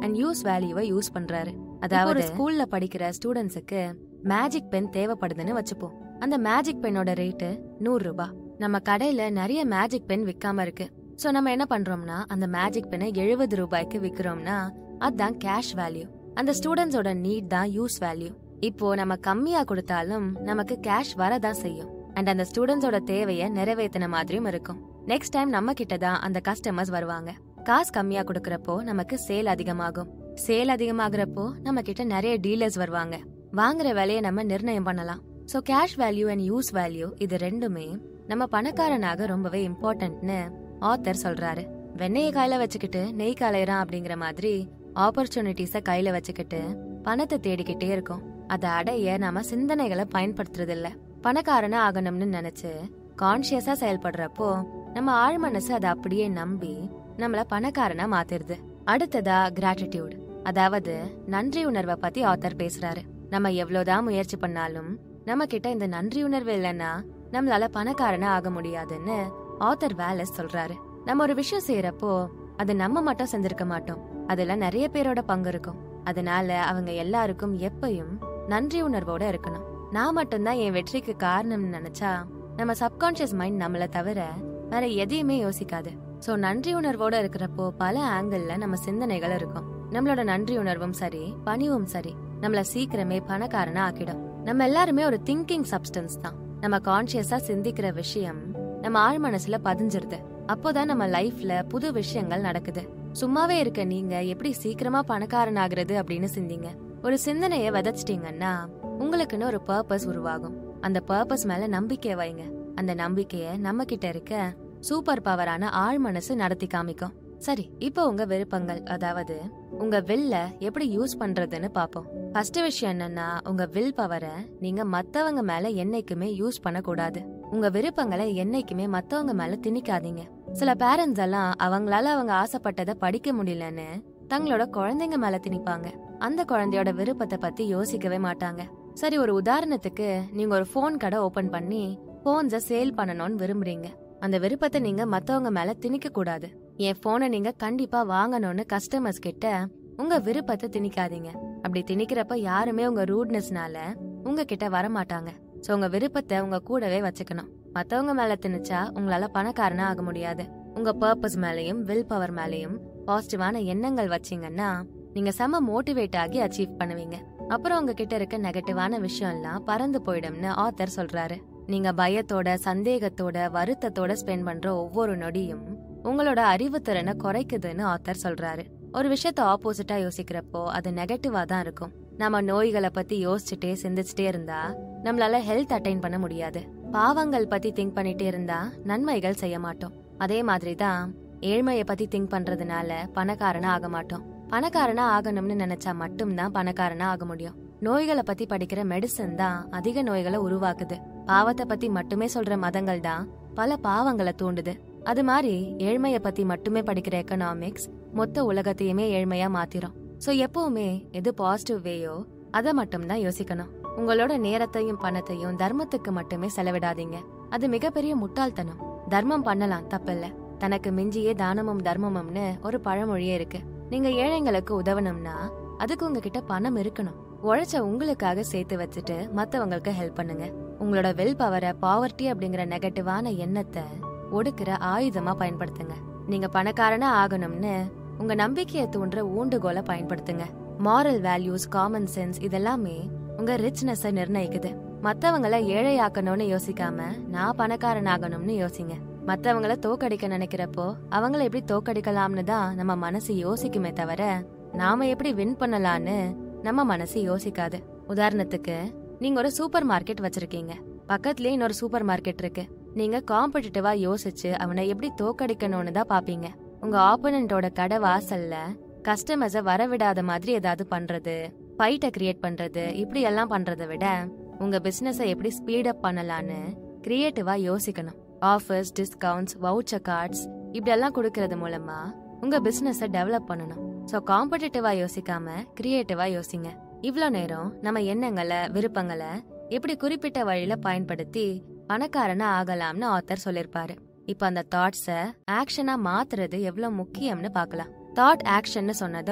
and use வேல்யூவை யூஸ் பண்றாரு அதாவது ஸ்கூல்ல படிக்கிற ஸ்டூடெண்ட்ஸுக்கு மேஜிக் பென் தேவைப்படுதுன்னு வச்சுப்போம் அந்த மேஜிக் பென்னோட ரேட்டு நூறு ரூபாய் நம்ம கடையில நிறைய மேஜிக் பென் விற்காம இருக்கு சோ நம்ம என்ன பண்றோம்னா அந்த மேஜிக் பெனை எழுபது ரூபாய்க்கு விக்கிறோம்னா அதுதான் கேஷ் வேல்யூ அந்த ஸ்டூடெண்ட்ஸோட நீட் தான் யூஸ் வேல்யூ இப்போ நம்ம கம்மியா கொடுத்தாலும் நமக்கு கேஷ் வரதான் செய்யும் அண்ட் அந்த ஸ்டூடெண்ட்ஸோட தேவையை நிறைவேத்தின மாதிரியும் இருக்கும் நெக்ஸ்ட் டைம் நம்ம கிட்ட தான் அந்த கஸ்டமர்ஸ் வருவாங்க காசு கம்மியா கொடுக்கறப்போ நமக்கு சேல் அதிகமாகும் சேல் அதிகமாகறப்போ நம்ம கிட்ட நிறைய டீலர்ஸ் வருவாங்க வாங்குற விலையை நம்ம நிர்ணயம் பண்ணலாம் so cash value and use value இது ரெண்டுமே நம்ம பணக்காரனாக ரொம்பவே இம்பார்ட்டன்ட்னு ஆத்தர் சொல்றாரு வெண்ணெய கையில வச்சுக்கிட்டு நெய் காலையறான் அப்படிங்கிற மாதிரி ஆப்பர்ச்சுனிட்டிஸ கையில வச்சுக்கிட்டு பணத்தை தேடிக்கிட்டே இருக்கோம் அதை அடைய நாம சிந்தனைகளை பயன்படுத்துறது இல்ல பணக்காரனா ஆகணும்னு நினைச்சு கான்சியஸா செயல்படுறப்போ நம்ம ஆழ் மனசு அதை அப்படியே நம்பி நம்மள பணக்காரனா மாத்திருது அடுத்ததா கிராட்டிடியூட் அதாவது நன்றி உணர்வை பத்தி ஆத்தர் பேசுறாரு நம்ம எவ்வளவுதான் முயற்சி பண்ணாலும் நம்ம கிட்ட இந்த நன்றி உணர்வு இல்லைன்னா நம்மளால பணக்காரனா ஆக முடியாதுன்னு ஆத்தர் வேலஸ் சொல்றாரு நம்ம ஒரு விஷயம் செய்யறப்போ அது நம்ம மட்டும் செஞ்சிருக்க மாட்டோம் அதுல நிறைய பேரோட பங்கு இருக்கும் அதனால அவங்க எல்லாருக்கும் எப்பயும் நன்றி உணர்வோட இருக்கணும் நான் மட்டும்தான் என் வெற்றிக்கு காரணம்னு நினைச்சா நம்ம சப்கான்ஷியஸ் மைண்ட் நம்மள தவிர வேற எதையுமே யோசிக்காது சோ நன்றி உணர்வோட இருக்கிறப்போ பல ஆங்கிள் நம்ம சிந்தனைகள் இருக்கும் நம்மளோட நன்றி உணர்வும் சரி பணிவும் சரி நம்மள சீக்கிரமே பணக்காரனா ஆக்கிடும் நம்ம எல்லாருமே ஒரு திங்கிங் சப்ஸ்டன்ஸ் தான் நம்ம கான்சியஸா சிந்திக்கிற விஷயம் நம்ம ஆழ் மனசுல பதிஞ்சிருது அப்போதான் நம்ம லைஃப்ல புது விஷயங்கள் நடக்குது சும்மாவே இருக்க நீங்க எப்படி சீக்கிரமா பணக்காரன் ஆகுறது அப்படின்னு சிந்திங்க ஒரு சிந்தனைய விதைச்சிட்டீங்கன்னா உங்களுக்குன்னு ஒரு பர்பஸ் உருவாகும் அந்த பர்பஸ் மேல நம்பிக்கை வைங்க அந்த நம்பிக்கைய நம்ம கிட்ட இருக்க சூப்பர் பவரான ஆழ் மனசு நடத்தி காமிக்கும் சரி இப்போ உங்க விருப்பங்கள் அதாவது உங்க வில்ல எப்படி யூஸ் பண்றதுன்னு பாப்போம் ஃபர்ஸ்ட் விஷயம் என்னன்னா உங்க வில் பவரை நீங்க மத்தவங்க மேல என்னைக்குமே யூஸ் பண்ண கூடாது உங்க விருப்பங்களை என்னைக்குமே மத்தவங்க மேல திணிக்காதீங்க சில பேரண்ட்ஸ் எல்லாம் அவங்களால அவங்க ஆசைப்பட்டதை படிக்க முடியலன்னு தங்களோட குழந்தைங்க மேல திணிப்பாங்க அந்த குழந்தையோட விருப்பத்தை பத்தி யோசிக்கவே மாட்டாங்க சரி ஒரு உதாரணத்துக்கு நீங்க ஒரு ஃபோன் கடை ஓபன் பண்ணி போன்ஸ சேல் பண்ணணும்னு விரும்புறீங்க அந்த விருப்பத்தை நீங்க மத்தவங்க மேல திணிக்க கூடாது என் போனை நீங்க கண்டிப்பா வாங்கணும்னு கஸ்டமர்ஸ் கிட்ட உங்க விருப்பத்தை திணிக்காதீங்க அப்படி திணிக்கிறப்ப யாருமே உங்க ரூட்னஸ்னால உங்க கிட்ட வர மாட்டாங்க சோ உங்க விருப்பத்தை உங்க கூடவே வச்சுக்கணும் மத்தவங்க மேல திணிச்சா உங்களால பணக்காரனா ஆக முடியாது உங்க பர்பஸ் மேலயும் வில் பவர் மேலயும் பாசிட்டிவான எண்ணங்கள் வச்சீங்கன்னா நீங்க செம மோட்டிவேட் ஆகி அச்சீவ் பண்ணுவீங்க அப்புறம் உங்ககிட்ட இருக்க நெகட்டிவான விஷயம் எல்லாம் பறந்து போயிடும்னு ஆத்தர் சொல்றாரு நீங்க பயத்தோட சந்தேகத்தோட வருத்தத்தோட ஸ்பெண்ட் பண்ற ஒவ்வொரு நொடியும் உங்களோட அறிவுத்திறனை குறைக்குதுன்னு ஆத்தர் சொல்றாரு ஒரு விஷயத்த ஆப்போசிட்டா யோசிக்கிறப்போ அது நெகட்டிவா தான் இருக்கும் நம்ம நோய்களை பத்தி யோசிச்சுட்டே சிந்திச்சுட்டே இருந்தா நம்மளால ஹெல்த் அட்டைன் பண்ண முடியாது பாவங்கள் பத்தி திங்க் பண்ணிட்டே இருந்தா நன்மைகள் செய்ய மாட்டோம் அதே மாதிரி தான் ஏழ்மையை பத்தி திங்க் பண்றதுனால பணக்காரனா ஆக மாட்டோம் பணக்காரனா ஆகணும்னு நினைச்சா மட்டும்தான் பணக்காரனா ஆக முடியும் நோய்களை பத்தி படிக்கிற மெடிசன் தான் அதிக நோய்களை உருவாக்குது பாவத்தை பத்தி மட்டுமே சொல்ற மதங்கள் தான் பல பாவங்களை தூண்டுது அது மாதிரி ஏழ்மைய பத்தி மட்டுமே படிக்கிற எக்கனாமிக்ஸ் மொத்த உலகத்தையுமே ஏழ்மையா மாத்திரும் சோ எப்பவுமே எது பாசிட்டிவ் வேயோ அதை மட்டும் தான் யோசிக்கணும் உங்களோட நேரத்தையும் பணத்தையும் தர்மத்துக்கு மட்டுமே செலவிடாதீங்க அது மிகப்பெரிய முட்டாள்தனம் தர்மம் பண்ணலாம் தப்பில்ல தனக்கு மிஞ்சியே தானமும் தர்மமும்னு ஒரு பழமொழியே இருக்கு நீங்க ஏழைங்களுக்கு உதவணும்னா அதுக்கு உங்ககிட்ட பணம் இருக்கணும் உழைச்ச உங்களுக்காக சேர்த்து வச்சுட்டு மத்தவங்களுக்கு ஹெல்ப் பண்ணுங்க உங்களோட வெல் பவரை பாவர்ட்டி அப்படிங்கிற நெகட்டிவான எண்ணத்தை ஒடுக்குற ஆயுதமா பயன்படுத்துங்க நீங்க பணக்காரனா ஆகணும்னு உங்க நம்பிக்கையை தூண்டுற ஊண்டுகோலை பயன்படுத்துங்க மாரல் வேல்யூஸ் காமன் சென்ஸ் இதெல்லாமே உங்க ரிச்னஸ நிர்ணயிக்குது மத்தவங்கள ஏழையாக்கணும்னு யோசிக்காம நான் பணக்காரன் ஆகணும்னு யோசிங்க மத்தவங்கள தோக்கடிக்க நினைக்கிறப்போ அவங்கள எப்படி தோக்கடிக்கலாம்னு தான் நம்ம மனசு யோசிக்குமே தவிர நாம எப்படி வின் பண்ணலான்னு நம்ம மனசு யோசிக்காது உதாரணத்துக்கு நீங்க ஒரு சூப்பர் மார்க்கெட் வச்சிருக்கீங்க பக்கத்துலயே இன்னொரு சூப்பர் மார்க்கெட் இருக்கு நீங்க காம்படிட்டிவா யோசிச்சு அவனை எப்படி தோக்கடிக்கணும்னு தான் பாப்பீங்க உங்க ஆப்போனண்டோட கடை வாசல்ல கஸ்டமர்ஸ வரவிடாத மாதிரி ஏதாவது பண்றது ஃபைட்டை கிரியேட் பண்றது இப்படி எல்லாம் பண்றதை விட உங்க பிசினஸ எப்படி ஸ்பீட் அப் பண்ணலான்னு கிரியேட்டிவா யோசிக்கணும் ஆஃபர்ஸ் டிஸ்கவுண்ட்ஸ் வவுச்சர் கார்ட்ஸ் இப்படி எல்லாம் கொடுக்கறது மூலமா உங்க பிசினஸ டெவலப் பண்ணணும் சோ காம்படிட்டிவா யோசிக்காம கிரியேட்டிவா யோசிங்க இவ்ளோ நேரம் நம்ம எண்ணங்களை விருப்பங்களை எப்படி குறிப்பிட்ட வழியில பயன்படுத்தி பணக்காரனா ஆகலாம்னு ஆத்தர் சொல்லிருப்பாரு இப்ப அந்த தாட்ஸ ஆக்ஷனா மாத்துறது எவ்வளவு முக்கியம்னு பார்க்கலாம் தாட் ஆக்ஷன்னு சொன்னதும்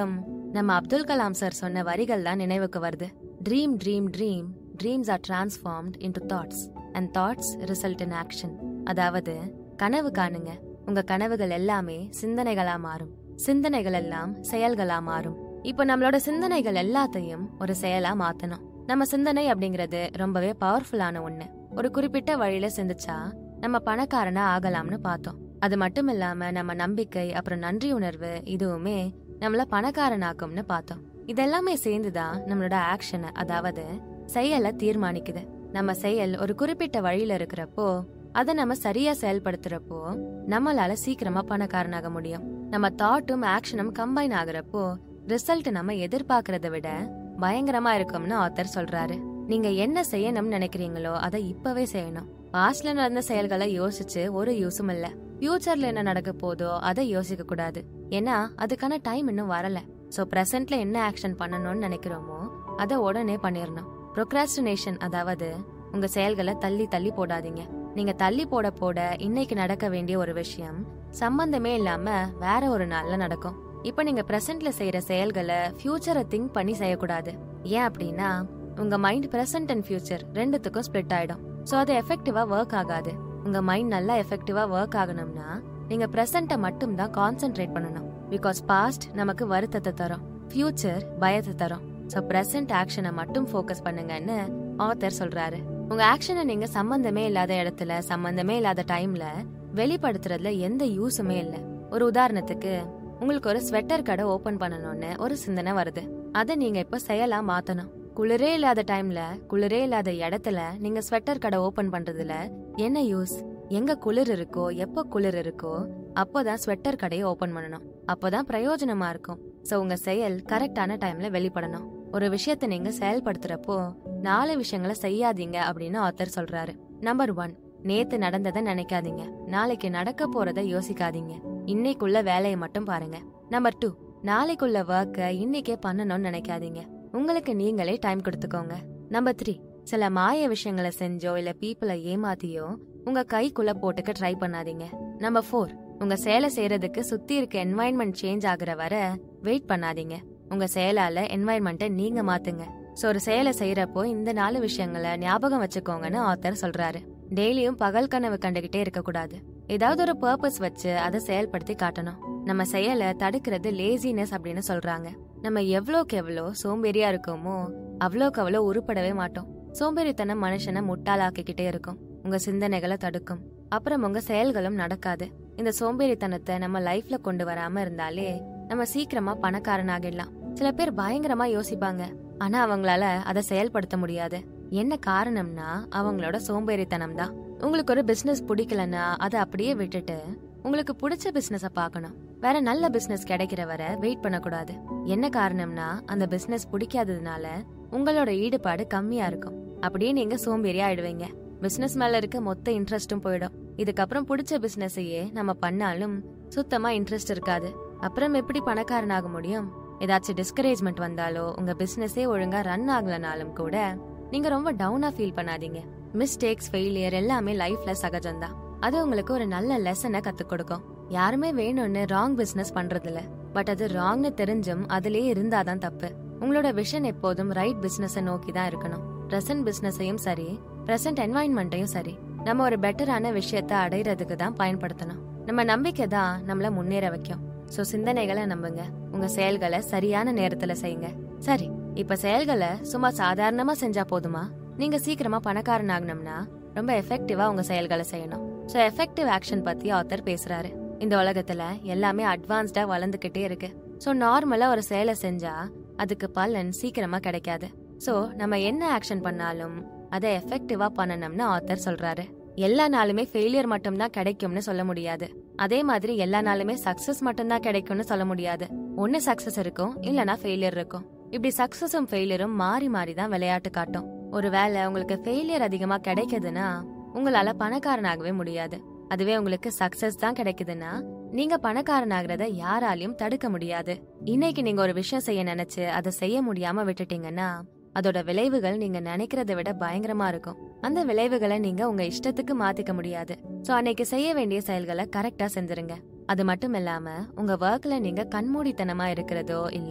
நம்ம அப்துல் கலாம் சார் சொன்ன வரிகள் தான் நினைவுக்கு வருது dream dream dream dreams are transformed into thoughts and thoughts result in action அதாவது கனவு காணுங்க உங்க கனவுகள் எல்லாமே சிந்தனைகளா மாறும் சிந்தனைகள் எல்லாம் செயல்களா மாறும் இப்போ நம்மளோட சிந்தனைகள் எல்லாத்தையும் ஒரு செயலா மாத்தணும் நம்ம சிந்தனை அப்படிங்கிறது ரொம்பவே பவர்ஃபுல்லான ஒண்ணு ஒரு குறிப்பிட்ட வழியில சிந்திச்சா நம்ம பணக்காரனா ஆகலாம்னு பார்த்தோம் அது மட்டும் இல்லாம நம்ம நம்பிக்கை அப்புறம் நன்றி உணர்வு இதுவுமே நம்மள பணக்காரனாக்கும்னு பார்த்தோம் இதெல்லாமே சேர்ந்துதான் நம்மளோட ஆக்ஷனை அதாவது செயலை தீர்மானிக்குது நம்ம செயல் ஒரு குறிப்பிட்ட வழியில இருக்கிறப்போ அதை நம்ம சரியா செயல்படுத்துறப்போ நம்மளால சீக்கிரமா பணக்காரனாக முடியும் நம்ம தாட்டும் ஆக்ஷனும் கம்பைன் ஆகுறப்போ ரிசல்ட் நம்ம எதிர்பார்க்கறத விட பயங்கரமா இருக்கும்னு ஆத்தர் சொல்றாரு நீங்க என்ன செய்யணும்னு நினைக்கிறீங்களோ அதை இப்பவே செய்யணும் பாஸ்ட்ல நடந்த செயல்களை யோசிச்சு ஒரு யூஸும் இல்ல ஃபியூச்சர்ல என்ன நடக்க போதோ அதை யோசிக்க கூடாது ஏன்னா அதுக்கான டைம் இன்னும் வரல சோ பிரசன்ட்ல என்ன ஆக்ஷன் பண்ணணும்னு நினைக்கிறோமோ அதை உடனே பண்ணிடணும் ப்ரொக்ராஸ்டினேஷன் அதாவது உங்க செயல்களை தள்ளி தள்ளி போடாதீங்க நீங்க தள்ளி போட போட இன்னைக்கு நடக்க வேண்டிய ஒரு விஷயம் சம்பந்தமே இல்லாம வேற ஒரு நாள்ல நடக்கும் இப்ப நீங்க பிரசன்ட்ல செய்யற செயல்களை ஃபியூச்சரை திங்க் பண்ணி செய்யக்கூடாது ஏன் அப்படின்னா உங்க மைண்ட் பிரசன்ட் அண்ட் ஃபியூச்சர் ரெண்டுத்துக்கும் ஸ்ப்ளிட் ஆயிடும் சோ அது எஃபெக்டிவா ஒர்க் ஆகாது உங்க மைண்ட் நல்லா எஃபெக்டிவா ஒர்க் ஆகணும்னா நீங்க பிரசன்ட்டை மட்டும் தான் கான்சென்ட்ரேட் பண்ணணும் பிகாஸ் பாஸ்ட் நமக்கு வருத்தத்தை தரும் ஃபியூச்சர் பயத்தை தரும் சோ பிரசன்ட் ஆக்ஷனை மட்டும் ஃபோக்கஸ் பண்ணுங்கன்னு ஆத்தர் சொல்றாரு உங்க ஆக்ஷனை நீங்க சம்பந்தமே இல்லாத இடத்துல சம்பந்தமே இல்லாத டைம்ல வெளிப்படுத்துறதுல எந்த யூஸுமே இல்ல ஒரு உதாரணத்துக்கு உங்களுக்கு ஒரு ஸ்வெட்டர் கடை ஓபன் பண்ணணும்னு ஒரு சிந்தனை வருது அதை நீங்க இப்ப செயலா மாத்தணும் குளிரே இல்லாத டைம்ல குளிரே இல்லாத இடத்துல நீங்க ஸ்வெட்டர் கடை ஓபன் பண்றதுல என்ன யூஸ் எங்க குளிர் இருக்கோ எப்ப குளிர் இருக்கோ அப்போதான் ஸ்வெட்டர் கடையை ஓபன் பண்ணணும் அப்போதான் பிரயோஜனமா இருக்கும் சோ உங்க செயல் கரெக்டான டைம்ல வெளிப்படணும் ஒரு விஷயத்த நீங்க செயல்படுத்துறப்போ நாலு விஷயங்களை செய்யாதீங்க அப்படின்னு ஆத்தர் சொல்றாரு நம்பர் ஒன் நேத்து நடந்ததை நினைக்காதீங்க நாளைக்கு நடக்க போறத யோசிக்காதீங்க இன்னைக்குள்ள வேலையை மட்டும் பாருங்க நம்பர் டூ நாளைக்குள்ள ஒர்க்க இன்னைக்கே பண்ணணும்னு நினைக்காதீங்க உங்களுக்கு நீங்களே டைம் கொடுத்துக்கோங்க நம்பர் த்ரீ சில மாய விஷயங்களை செஞ்சோ இல்ல பீப்புளை ஏமாத்தியோ உங்க கைக்குள்ள போட்டுக்க ட்ரை பண்ணாதீங்க நம்பர் ஃபோர் உங்க செயலை செய்யறதுக்கு சுத்தி இருக்க என்வாயன்மெண்ட் சேஞ்ச் ஆகுற வர வெயிட் பண்ணாதீங்க உங்க செயலால என்வாயன்மெண்ட்டை நீங்க மாத்துங்க சோ ஒரு செயலை செய்யறப்போ இந்த நாலு விஷயங்களை ஞாபகம் வச்சுக்கோங்கன்னு ஆத்தர் சொல்றாரு டெய்லியும் பகல் கனவு கண்டுகிட்டே இருக்க கூடாது ஏதாவது ஒரு பர்பஸ் வச்சு அதை செயல்படுத்தி காட்டணும் நம்ம செயலை தடுக்கிறது லேசினஸ் அப்படின்னு சொல்றாங்க நம்ம எவ்வளோக்கு எவ்வளோ சோம்பேறியா இருக்கோமோ அவ்வளோக்கு அவ்வளோ உருப்படவே மாட்டோம் சோம்பேறித்தனம் மனுஷனை முட்டாளாக்கிக்கிட்டே இருக்கும் உங்க சிந்தனைகளை தடுக்கும் அப்புறம் உங்க செயல்களும் நடக்காது இந்த சோம்பேறித்தனத்தை நம்ம லைஃப்ல கொண்டு வராம இருந்தாலே நம்ம சீக்கிரமா பணக்காரனாகிடலாம் சில பேர் பயங்கரமா யோசிப்பாங்க ஆனா அவங்களால அதை செயல்படுத்த முடியாது என்ன காரணம்னா அவங்களோட சோம்பேறித்தனம் தான் உங்களுக்கு ஒரு பிசினஸ் பிடிக்கலன்னா அதை அப்படியே விட்டுட்டு உங்களுக்கு பிடிச்ச பிசினஸ பார்க்கணும் வேற நல்ல பிசினஸ் கிடைக்கிற வரை வெயிட் பண்ணக்கூடாது என்ன காரணம்னா அந்த பிசினஸ் பிடிக்காததுனால உங்களோட ஈடுபாடு கம்மியா இருக்கும் அப்படியே நீங்க சோம்பேறியா ஆயிடுவீங்க பிசினஸ் மேல இருக்க மொத்த இன்ட்ரெஸ்டும் போயிடும் இதுக்கப்புறம் பிடிச்ச பிசினஸையே நம்ம பண்ணாலும் சுத்தமா இன்ட்ரெஸ்ட் இருக்காது அப்புறம் எப்படி பணக்காரனாக முடியும் ஏதாச்சும் டிஸ்கரேஜ்மெண்ட் வந்தாலோ உங்க பிசினஸே ஒழுங்கா ரன் ஆகலனாலும் கூட நீங்க ரொம்ப டவுனா ஃபீல் பண்ணாதீங்க மிஸ்டேக்ஸ் ஃபெயிலியர் எல்லாமே லைஃப்ல சகஜம்தான் அது உங்களுக்கு ஒரு நல்ல லெசனை கத்துக் கொடுக்கும் யாருமே வேணும்னு ராங் பிசினஸ் பண்றதில்ல பட் அது ராங்னு தெரிஞ்சும் அதுலயே இருந்தாதான் தப்பு உங்களோட விஷன் எப்போதும் ரைட் பிசினஸ நோக்கி தான் இருக்கணும் பிரசன்ட் பிசினஸையும் சரி பிரசன்ட் என்வாயன்மெண்ட்டையும் சரி நம்ம ஒரு பெட்டரான விஷயத்த அடையிறதுக்கு தான் பயன்படுத்தணும் நம்ம நம்பிக்கை தான் நம்மள முன்னேற வைக்கும் சோ சிந்தனைகளை நம்புங்க உங்க செயல்களை சரியான நேரத்துல செய்யுங்க சரி இப்ப செயல்களை சும்மா சாதாரணமா செஞ்சா போதுமா நீங்க சீக்கிரமா பணக்காரன் ஆகணும்னா ரொம்ப எஃபெக்டிவா உங்க செயல்களை செய்யணும் சோ எஃபெக்டிவ் ஆக்ஷன் பத்தி ஆத்தர் பேசுறாரு இந்த உலகத்துல எல்லாமே அட்வான்ஸ்டா வளர்ந்துகிட்டே இருக்கு சோ நார்மலா ஒரு செயலை செஞ்சா அதுக்கு பலன் சீக்கிரமா கிடைக்காது சோ நம்ம என்ன ஆக்ஷன் பண்ணாலும் அதை எஃபெக்டிவா பண்ணணும்னு ஆத்தர் சொல்றாரு எல்லா நாளுமே ஃபெயிலியர் மட்டும்தான் கிடைக்கும்னு சொல்ல முடியாது அதே மாதிரி எல்லா நாளுமே சக்சஸ் மட்டும்தான் கிடைக்கும்னு சொல்ல முடியாது ஒன்னு சக்சஸ் இருக்கும் இல்லனா ஃபெயிலியர் இருக்கும் இப்படி சக்சஸும் ஃபெயிலியரும் மாறி மாறி தான் விளையாட்டு காட்டும் ஒருவேளை உங்களுக்கு ஃபெயிலியர் அதிகமா கிடைக்குதுன்னா உங்களால பணக்காரனாகவே முடியாது அதுவே உங்களுக்கு சக்சஸ் தான் கிடைக்குதுன்னா நீங்க பணக்காரன் ஆகிறத யாராலையும் தடுக்க முடியாது இன்னைக்கு நீங்க ஒரு விஷயம் செய்ய நினைச்சு அதை செய்ய முடியாம விட்டுட்டீங்கன்னா அதோட விளைவுகள் நீங்க நினைக்கிறத விட பயங்கரமா இருக்கும் அந்த விளைவுகளை நீங்க உங்க இஷ்டத்துக்கு மாத்திக்க முடியாது சோ அன்னைக்கு செய்ய வேண்டிய செயல்களை கரெக்டா செஞ்சிருங்க அது மட்டும் இல்லாம உங்க ஒர்க்ல நீங்க கண்மூடித்தனமா இருக்கிறதோ இல்ல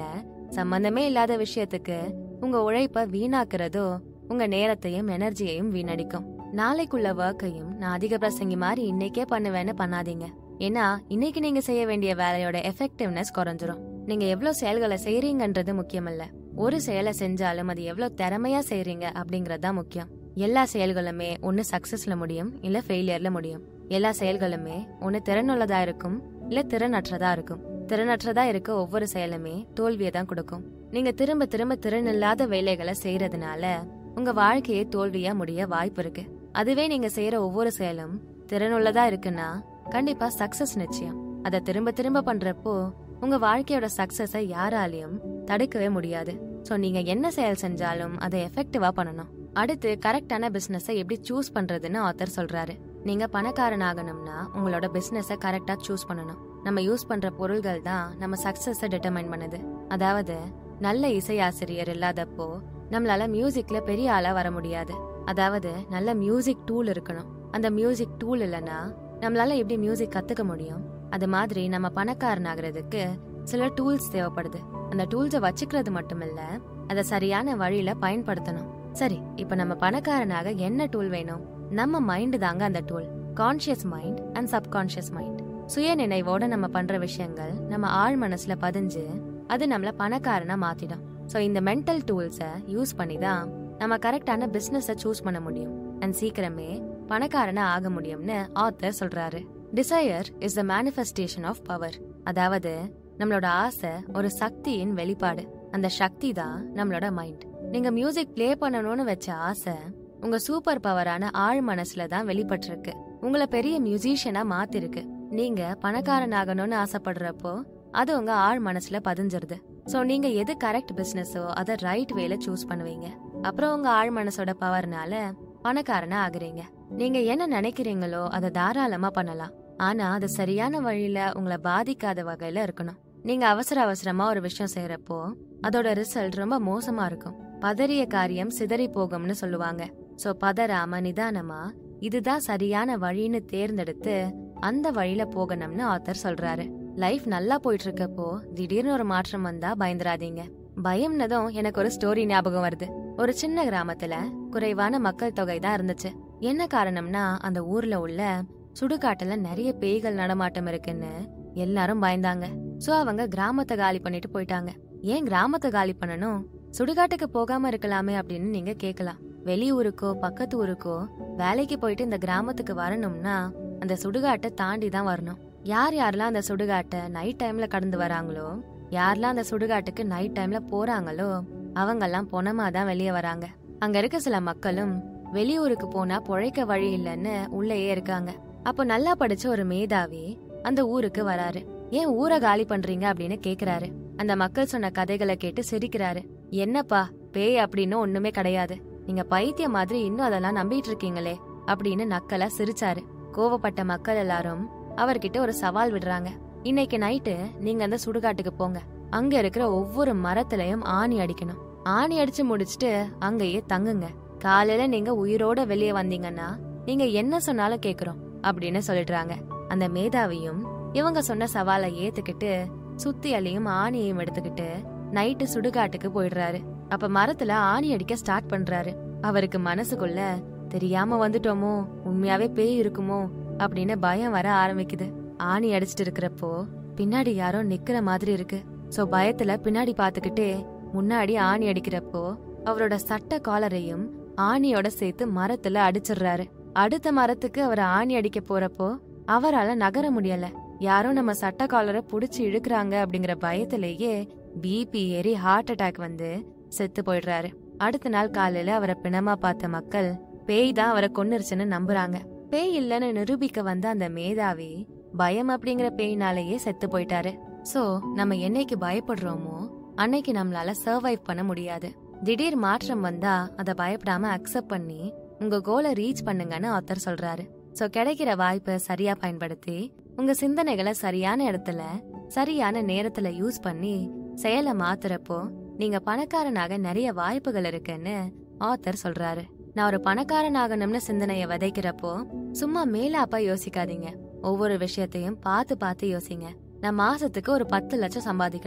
சம்பந்தமே இல்லாத விஷயத்துக்கு உங்க உழைப்ப வீணாக்குறதோ உங்க நேரத்தையும் எனர்ஜியையும் வீணடிக்கும் நாளைக்குள்ள ஒர்க்கையும் நான் அதிக பிரசங்கி மாதிரி இன்னைக்கே பண்ணுவேன்னு பண்ணாதீங்க ஏன்னா இன்னைக்கு நீங்க செய்ய வேண்டிய வேலையோட எஃபெக்டிவ்னஸ் குறைஞ்சிரும் நீங்க எவ்வளவு செயல்களை செய்றீங்கன்றது முக்கியமல்ல ஒரு செயலை செஞ்சாலும் அது எவ்வளவு திறமையா செய்றீங்க அப்படிங்கறது தான் முக்கியம் எல்லா செயல்களுமே ஒன்னு சக்சஸ்ல முடியும் இல்ல ஃபெயிலியர்ல முடியும் எல்லா செயல்களுமே ஒன்னு திறனுள்ளதா இருக்கும் இல்ல திறனற்றதா இருக்கும் திறனற்றதா இருக்க ஒவ்வொரு செயலுமே தோல்வியை தான் கொடுக்கும் நீங்க திரும்ப திரும்ப திறனில்லாத வேலைகளை செய்யறதுனால உங்க வாழ்க்கையே தோல்வியா முடிய வாய்ப்பு இருக்கு அதுவே நீங்க செய்யற ஒவ்வொரு செயலும் திறனுள்ளதா இருக்குன்னா கண்டிப்பா சக்சஸ் நிச்சயம் அதை திரும்ப திரும்ப பண்றப்போ உங்க வாழ்க்கையோட சக்சஸை யாராலையும் தடுக்கவே முடியாது சோ நீங்க என்ன செயல் செஞ்சாலும் அதை எஃபெக்டிவா பண்ணணும் அடுத்து கரெக்டான பிசினஸை எப்படி சூஸ் பண்றதுன்னு ஆத்தர் சொல்றாரு நீங்க பணக்காரன் ஆகணும்னா உங்களோட பிசினஸை கரெக்டா சூஸ் பண்ணணும் நம்ம யூஸ் பண்ற பொருள்கள் தான் நம்ம சக்சஸ டிட்டர்மைன் பண்ணுது அதாவது நல்ல இசையாசிரியர் இல்லாதப்போ நம்மளால மியூசிக்ல பெரிய ஆளா வர முடியாது அதாவது நல்ல மியூசிக் டூல் இருக்கணும் அந்த மியூசிக் டூல் இல்லனா நம்மளால எப்படி மியூசிக் கத்துக்க முடியும் அது மாதிரி நம்ம பணக்காரன் ஆகுறதுக்கு சில டூல்ஸ் தேவைப்படுது அந்த டூல்ஸை வச்சுக்கிறது மட்டும் இல்ல அதை சரியான வழியில பயன்படுத்தணும் சரி இப்ப நம்ம பணக்காரனாக என்ன டூல் வேணும் நம்ம மைண்ட் தாங்க அந்த tool conscious mind and subconscious mind சுய நினைவோட நம்ம பண்ற விஷயங்கள் நம்ம ஆழ் மனசுல பதிஞ்சு அது நம்மள பணக்காரனா மாத்திடும் சோ இந்த மென்டல் டூல்ஸை யூஸ் பண்ணி தான் நம்ம கரெக்டான பிசினஸ சூஸ் பண்ண முடியும் அண்ட் சீக்கிரமே பணக்காரனா ஆக முடியும்னு ஆத்தர் சொல்றாரு desire is the manifestation of power அதாவது நம்மளோட ஆசை ஒரு சக்தியின் வெளிப்பாடு அந்த சக்தி தான் நம்மளோட மைண்ட் நீங்க மியூசிக் ப்ளே பண்ணணும்னு வச்ச ஆசை உங்க சூப்பர் பவரான ஆழ் மனசுல தான் வெளிப்பட்டிருக்கு உங்களை பெரிய மியூசிஷியனா மாத்திருக்கு நீங்க பணக்காரன் ஆகணும்னு ஆசைப்படுறப்போ அது உங்க ஆழ் மனசுல பதிஞ்சிருது சோ நீங்க எது கரெக்ட் பிசினஸோ அதை ரைட் வேல சூஸ் பண்ணுவீங்க அப்புறம் உங்க ஆழ் மனசோட பவர்னால பணக்காரனா ஆகுறீங்க நீங்க என்ன நினைக்கிறீங்களோ அதை தாராளமா பண்ணலாம் ஆனா அது சரியான வழியில உங்களை பாதிக்காத வகையில இருக்கணும் நீங்க அவசர அவசரமா ஒரு விஷயம் செய்யறப்போ அதோட ரிசல்ட் ரொம்ப மோசமா இருக்கும் பதறிய காரியம் சிதறி போகும்னு சொல்லுவாங்க சோ பதறாம நிதானமா இதுதான் சரியான வழின்னு தேர்ந்தெடுத்து அந்த வழியில போகணும்னு ஆத்தர் சொல்றாரு லைஃப் நல்லா போயிட்டு இருக்கப்போ திடீர்னு ஒரு மாற்றம் வந்தா பயந்துராதீங்க பயம்னதும் எனக்கு ஒரு ஸ்டோரி ஞாபகம் வருது ஒரு சின்ன கிராமத்துல குறைவான மக்கள் தொகை தான் இருந்துச்சு என்ன காரணம்னா அந்த ஊர்ல உள்ள சுடுகாட்டுல நிறைய பேய்கள் நடமாட்டம் இருக்குன்னு எல்லாரும் பயந்தாங்க சோ அவங்க கிராமத்தை காலி பண்ணிட்டு போயிட்டாங்க ஏன் கிராமத்தை காலி பண்ணணும் சுடுகாட்டுக்கு போகாம இருக்கலாமே அப்படின்னு நீங்க கேக்கலாம் வெளியூருக்கோ பக்கத்து ஊருக்கோ வேலைக்கு போயிட்டு இந்த கிராமத்துக்கு வரணும்னா அந்த சுடுகாட்டை தாண்டி தான் வரணும் யார் யாரெல்லாம் அந்த சுடுகாட்டை நைட் டைம்ல கடந்து வராங்களோ யாரெல்லாம் அந்த சுடுகாட்டுக்கு நைட் டைம்ல போறாங்களோ அவங்கெல்லாம் பொணமா தான் வெளியே வராங்க அங்க இருக்க சில மக்களும் வெளியூருக்கு போனா பொழைக்க வழி இல்லைன்னு உள்ளேயே இருக்காங்க அப்போ நல்லா படிச்ச ஒரு மேதாவி அந்த ஊருக்கு வராரு ஏன் ஊரை காலி பண்றீங்க அப்படின்னு கேக்குறாரு அந்த மக்கள் சொன்ன கதைகளை கேட்டு சிரிக்கிறாரு என்னப்பா பேய் அப்படின்னு ஒண்ணுமே கிடையாது நீங்க பைத்தியம் மாதிரி இன்னும் அதெல்லாம் நம்பிட்டு இருக்கீங்களே அப்படின்னு நக்கலா சிரிச்சாரு கோவப்பட்ட மக்கள் எல்லாரும் அவர்கிட்ட ஒரு சவால் விடுறாங்க இன்னைக்கு நைட்டு நீங்க அந்த சுடுகாட்டுக்கு போங்க அங்க இருக்கிற ஒவ்வொரு மரத்திலையும் ஆணி அடிக்கணும் ஆணி அடிச்சு முடிச்சிட்டு அங்கேயே தங்குங்க காலையில நீங்க உயிரோட வெளியே வந்தீங்கன்னா நீங்க என்ன சொன்னாலும் கேக்குறோம் அப்படின்னு சொல்லிடுறாங்க அந்த மேதாவியும் இவங்க சொன்ன சவாலை ஏத்துக்கிட்டு சுத்தி அலையும் ஆணியையும் எடுத்துக்கிட்டு நைட்டு சுடுகாட்டுக்கு போயிடுறாரு அப்ப மரத்துல ஆணி அடிக்க ஸ்டார்ட் பண்றாரு அவருக்கு மனசுக்குள்ள தெரியாம வந்துட்டோமோ உண்மையாவே பேய் இருக்குமோ அப்படின்னு பயம் வர ஆரம்பிக்குது ஆணி அடிச்சிட்டு இருக்கிறப்போ பின்னாடி யாரோ நிக்கிற மாதிரி இருக்கு சோ பயத்துல பின்னாடி பாத்துக்கிட்டே முன்னாடி ஆணி அடிக்கிறப்போ அவரோட சட்ட காலரையும் ஆணியோட சேர்த்து மரத்துல அடிச்சிடுறாரு அடுத்த மரத்துக்கு அவர் ஆணி அடிக்க போறப்போ அவரால நகர முடியல யாரோ நம்ம சட்ட காலரை புடிச்சு இழுக்கிறாங்க அப்படிங்கிற பயத்திலேயே பிபி ஏறி ஹார்ட் அட்டாக் வந்து செத்து போயிடுறாரு அடுத்த நாள் காலையில அவரை பிணமா பார்த்த மக்கள் பேய் தான் அவரை கொன்னுருச்சுன்னு நம்புறாங்க பேய் இல்லைன்னு நிரூபிக்க வந்த அந்த மேதாவி பயம் அப்படிங்கிற பேய்னாலேயே செத்து போயிட்டாரு சோ நம்ம என்னைக்கு பயப்படுறோமோ அன்னைக்கு நம்மளால சர்வைவ் பண்ண முடியாது திடீர் மாற்றம் வந்தா அதை பயப்படாம அக்செப்ட் பண்ணி உங்க கோலை ரீச் பண்ணுங்கன்னு ஆத்தர் சொல்றாரு சோ கிடைக்கிற வாய்ப்பை சரியா பயன்படுத்தி உங்க சிந்தனைகளை சரியான இடத்துல சரியான நேரத்துல யூஸ் பண்ணி செயலை மாத்துறப்போ நீங்க பணக்காரனாக நிறைய வாய்ப்புகள் இருக்குன்னு ஆத்தர் சொல்றாரு நான் ஒரு பணக்காரன் ஆகணும்னு சிந்தனைய விதைக்கிறப்போ சும்மா மேலாப்பா யோசிக்காதீங்க ஒவ்வொரு விஷயத்தையும் பார்த்து பார்த்து யோசிங்க நான் மாசத்துக்கு ஒரு பத்து லட்சம் சம்பாதிக்கணும்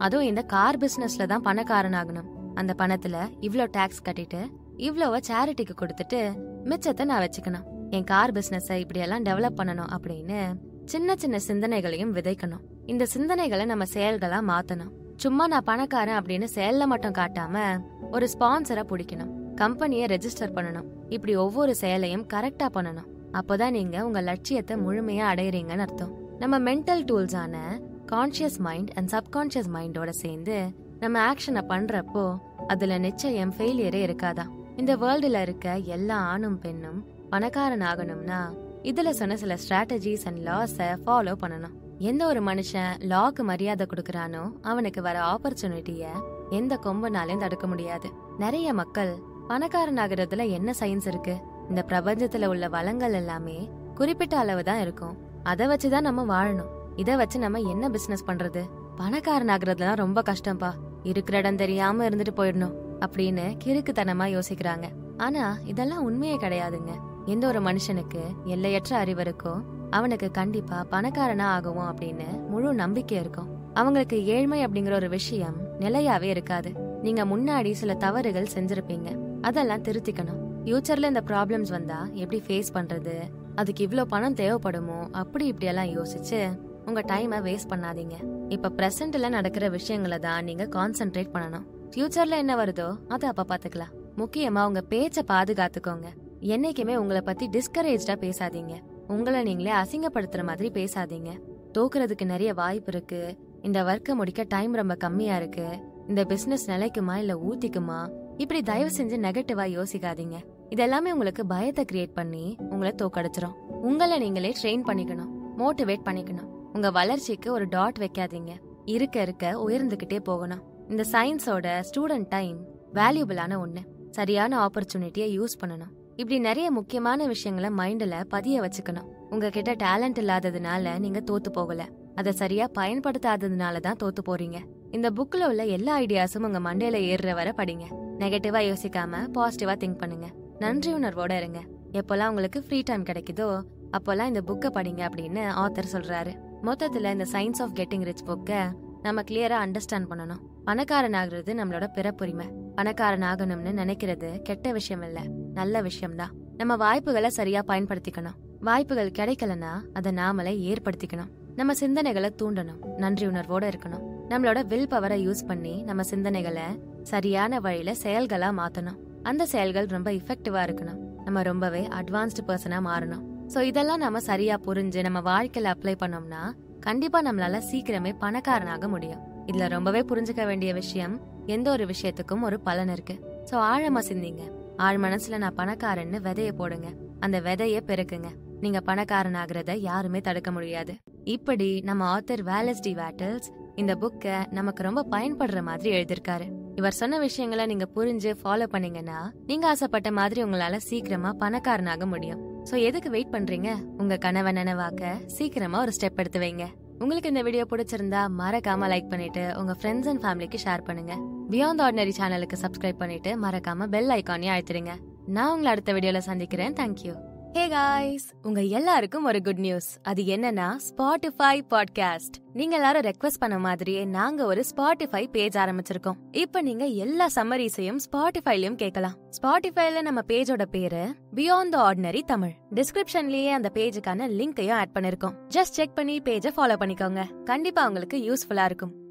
அதுவும் இந்த கார் பிசினஸ்ல தான் பணக்காரன் ஆகணும் அந்த பணத்துல இவ்ளோ டாக்ஸ் கட்டிட்டு இவ்ளோவ சேரிட்டிக்கு கொடுத்துட்டு மிச்சத்தை நான் வச்சுக்கணும் என் கார் பிசினஸ இப்படி எல்லாம் டெவலப் பண்ணணும் அப்படின்னு சின்ன சின்ன சிந்தனைகளையும் விதைக்கணும் இந்த சிந்தனைகளை நம்ம செயல்களா மாத்தணும் சும்மா நான் பணக்காரன் அப்படின்னு செயல்ல மட்டும் காட்டாம ஒரு ஸ்பான்சரை பிடிக்கணும் கம்பெனியை ரெஜிஸ்டர் பண்ணணும் இப்படி ஒவ்வொரு செயலையும் கரெக்டா பண்ணணும் அப்போதான் நீங்க உங்க லட்சியத்தை முழுமையா அடையறீங்கன்னு அர்த்தம் நம்ம மென்டல் டூல்ஸான கான்ஷியஸ் மைண்ட் அண்ட் சப்கான்ஷியஸ் மைண்டோட சேர்ந்து நம்ம ஆக்ஷனை பண்றப்போ அதுல நிச்சயம் ஃபெயிலியரே இருக்காதான் இந்த வேர்ல்டுல இருக்க எல்லா ஆணும் பெண்ணும் பணக்காரன் ஆகணும்னா இதுல சொன்ன சில ஸ்ட்ராட்டஜிஸ் அண்ட் லாஸ ஃபாலோ பண்ணணும் எந்த ஒரு மனுஷன் லாக்கு மரியாதை கொடுக்கறானோ அவனுக்கு வர ஆப்பர்ச்சுனிட்டிய எந்த கொம்பனாலையும் தடுக்க முடியாது நிறைய மக்கள் பணக்காரன் ஆகுறதுல என்ன சயின்ஸ் இருக்கு இந்த பிரபஞ்சத்துல உள்ள வளங்கள் எல்லாமே குறிப்பிட்ட அளவு தான் இருக்கும் அதை வச்சுதான் நம்ம வாழணும் இத வச்சு நம்ம என்ன பிசினஸ் பண்றது பணக்காரன் ஆகுறதுலாம் ரொம்ப கஷ்டம்பா இருக்கிற இடம் தெரியாம இருந்துட்டு போயிடணும் அப்படின்னு கிறுக்குத்தனமா யோசிக்கிறாங்க ஆனா இதெல்லாம் உண்மையே கிடையாதுங்க எந்த ஒரு மனுஷனுக்கு எல்லையற்ற அறிவு இருக்கோ அவனுக்கு கண்டிப்பா பணக்காரனா ஆகுவோம் அப்படின்னு முழு நம்பிக்கை இருக்கும் அவங்களுக்கு ஏழ்மை அப்படிங்கிற ஒரு விஷயம் நிலையாவே இருக்காது நீங்க முன்னாடி சில தவறுகள் செஞ்சிருப்பீங்க அதெல்லாம் திருத்திக்கணும் ஃபியூச்சர்ல இந்த ப்ராப்ளம்ஸ் வந்தா எப்படி ஃபேஸ் பண்றது அதுக்கு இவ்ளோ பணம் தேவைப்படுமோ அப்படி இப்படி எல்லாம் யோசிச்சு உங்க டைமை வேஸ்ட் பண்ணாதீங்க இப்ப பிரசன்ட்ல நடக்கிற விஷயங்களை தான் நீங்க கான்சென்ட்ரேட் பண்ணணும் ஃபியூச்சர்ல என்ன வருதோ அதை அப்ப பாத்துக்கலாம் முக்கியமா உங்க பேச்ச பாதுகாத்துக்கோங்க என்னைக்குமே உங்களை பத்தி டிஸ்கரேஜ்டா பேசாதீங்க உங்களை நீங்களே அசிங்கப்படுத்துற மாதிரி பேசாதீங்க தோக்குறதுக்கு நிறைய வாய்ப்பு இருக்கு இந்த ஒர்க்கை முடிக்க டைம் ரொம்ப கம்மியா இருக்கு இந்த பிசினஸ் நிலைக்குமா இல்ல ஊத்திக்குமா இப்படி தயவு செஞ்சு நெகட்டிவா யோசிக்காதீங்க இதெல்லாமே உங்களுக்கு பயத்தை கிரியேட் பண்ணி உங்களை தோக்கடிச்சிரும் உங்களை நீங்களே ட்ரெயின் பண்ணிக்கணும் மோட்டிவேட் பண்ணிக்கணும் உங்க வளர்ச்சிக்கு ஒரு டாட் வைக்காதீங்க இருக்க இருக்க உயர்ந்துகிட்டே போகணும் இந்த சயின்ஸோட ஸ்டூடெண்ட் டைம் வேல்யூபிளான ஒண்ணு சரியான ஆப்பர்ச்சுனிட்டியை யூஸ் பண்ணணும் இப்படி நிறைய முக்கியமான விஷயங்களை மைண்ட்ல பதிய வச்சுக்கணும் உங்ககிட்ட டேலண்ட் இல்லாததுனால நீங்க தோத்து போகல அதை சரியா பயன்படுத்தாததுனால தான் தோத்து போறீங்க இந்த புக்ல உள்ள எல்லா ஐடியாஸும் உங்க மண்டையில ஏறுற வரை படிங்க நெகட்டிவா யோசிக்காம பாசிட்டிவா திங்க் பண்ணுங்க நன்றி உணர்வோட இருங்க எப்போல்லாம் உங்களுக்கு ஃப்ரீ டைம் கிடைக்குதோ அப்போல்லாம் இந்த புக்கை படிங்க அப்படின்னு ஆத்தர் சொல்றாரு மொத்தத்துல இந்த சயின்ஸ் ஆஃப் கெட்டிங் ரிச் புக்கை நம்ம கிளியரா அண்டர்ஸ்டாண்ட் பண்ணணும் பணக்காரன் ஆகுறது நம்மளோட பிறப்புரிமை பணக்காரன் ஆகணும்னு நினைக்கிறது கெட்ட விஷயம் இல்ல நல்ல விஷயம்தான் நம்ம வாய்ப்புகளை சரியா பயன்படுத்திக்கணும் வாய்ப்புகள் கிடைக்கலனா அதை நாமளே ஏற்படுத்திக்கணும் நம்ம சிந்தனைகளை தூண்டணும் நன்றி உணர்வோட இருக்கணும் நம்மளோட வில் பவரை யூஸ் பண்ணி நம்ம சிந்தனைகளை சரியான வழியில செயல்களா மாத்தணும் அந்த செயல்கள் ரொம்ப இஃபெக்டிவா இருக்கணும் நம்ம ரொம்பவே அட்வான்ஸ்டு பர்சனா மாறணும் சோ இதெல்லாம் நம்ம சரியா புரிஞ்சு நம்ம வாழ்க்கையில அப்ளை பண்ணோம்னா கண்டிப்பா நம்மளால சீக்கிரமே பணக்காரனாக முடியும் இதுல ரொம்பவே புரிஞ்சுக்க வேண்டிய விஷயம் எந்த ஒரு விஷயத்துக்கும் ஒரு பலன் இருக்கு சோ ஆழமா சிந்திங்க ஆழ் மனசுல நான் பணக்காரன்னு விதைய போடுங்க அந்த விதைய பெருக்குங்க நீங்க பணக்காரன் ஆகுறத யாருமே தடுக்க முடியாது இப்படி நம்ம ஆத்தர் வேலஸ் டி வேட்டல்ஸ் இந்த புக்க நமக்கு ரொம்ப பயன்படுற மாதிரி எழுதியிருக்காரு இவர் சொன்ன விஷயங்களை நீங்க புரிஞ்சு ஃபாலோ பண்ணீங்கன்னா நீங்க ஆசைப்பட்ட மாதிரி உங்களால சீக்கிரமா பணக்காரனாக முடியும் சோ எதுக்கு வெயிட் பண்றீங்க உங்க கனவை நினைவாக்க சீக்கிரமா ஒரு ஸ்டெப் எடுத்து வைங்க உங்களுக்கு இந்த வீடியோ பிடிச்சிருந்தா மறக்காம லைக் பண்ணிட்டு உங்க ஃப்ரெண்ட்ஸ் அண்ட் ஃபேமிலிக்கு ஷேர் பண்ணுங்க பியாண்ட் ஆர்டினரி சேனலுக்கு சப்ஸ்கிரைப் பண்ணிட்டு மறக்காம பெல் ஐக்கானையும் அழுத்திடுங்க நான் உங்களை அடுத்த வீடியோல சந்திக்கிறேன் தேங்க்யூ ஹே காய்ஸ் உங்க எல்லாருக்கும் ஒரு குட் நியூஸ் அது என்னன்னா ஸ்பாட்டிஃபை பாட்காஸ்ட் நீங்க எல்லாரும் ரெக்வஸ்ட் பண்ண மாதிரியே நாங்க ஒரு ஸ்பாட்டிஃபை பேஜ் ஆரம்பிச்சிருக்கோம் இப்ப நீங்க எல்லா சம்மரிஸையும் ஸ்பாட்டிஃபைலயும் கேட்கலாம் ஸ்பாட்டிஃபைல நம்ம பேஜோட பேரு பியாண்ட் த ஆர்டினரி தமிழ் டிஸ்கிரிப்ஷன்லயே அந்த பேஜுக்கான லிங்கையும் ஆட் பண்ணிருக்கோம் ஜஸ்ட் செக் பண்ணி பேஜை ஃபாலோ பண்ணிக்கோங்க கண்டிப்பா உங்களுக்கு யூஸ்ஃபுல்லா இருக்கும்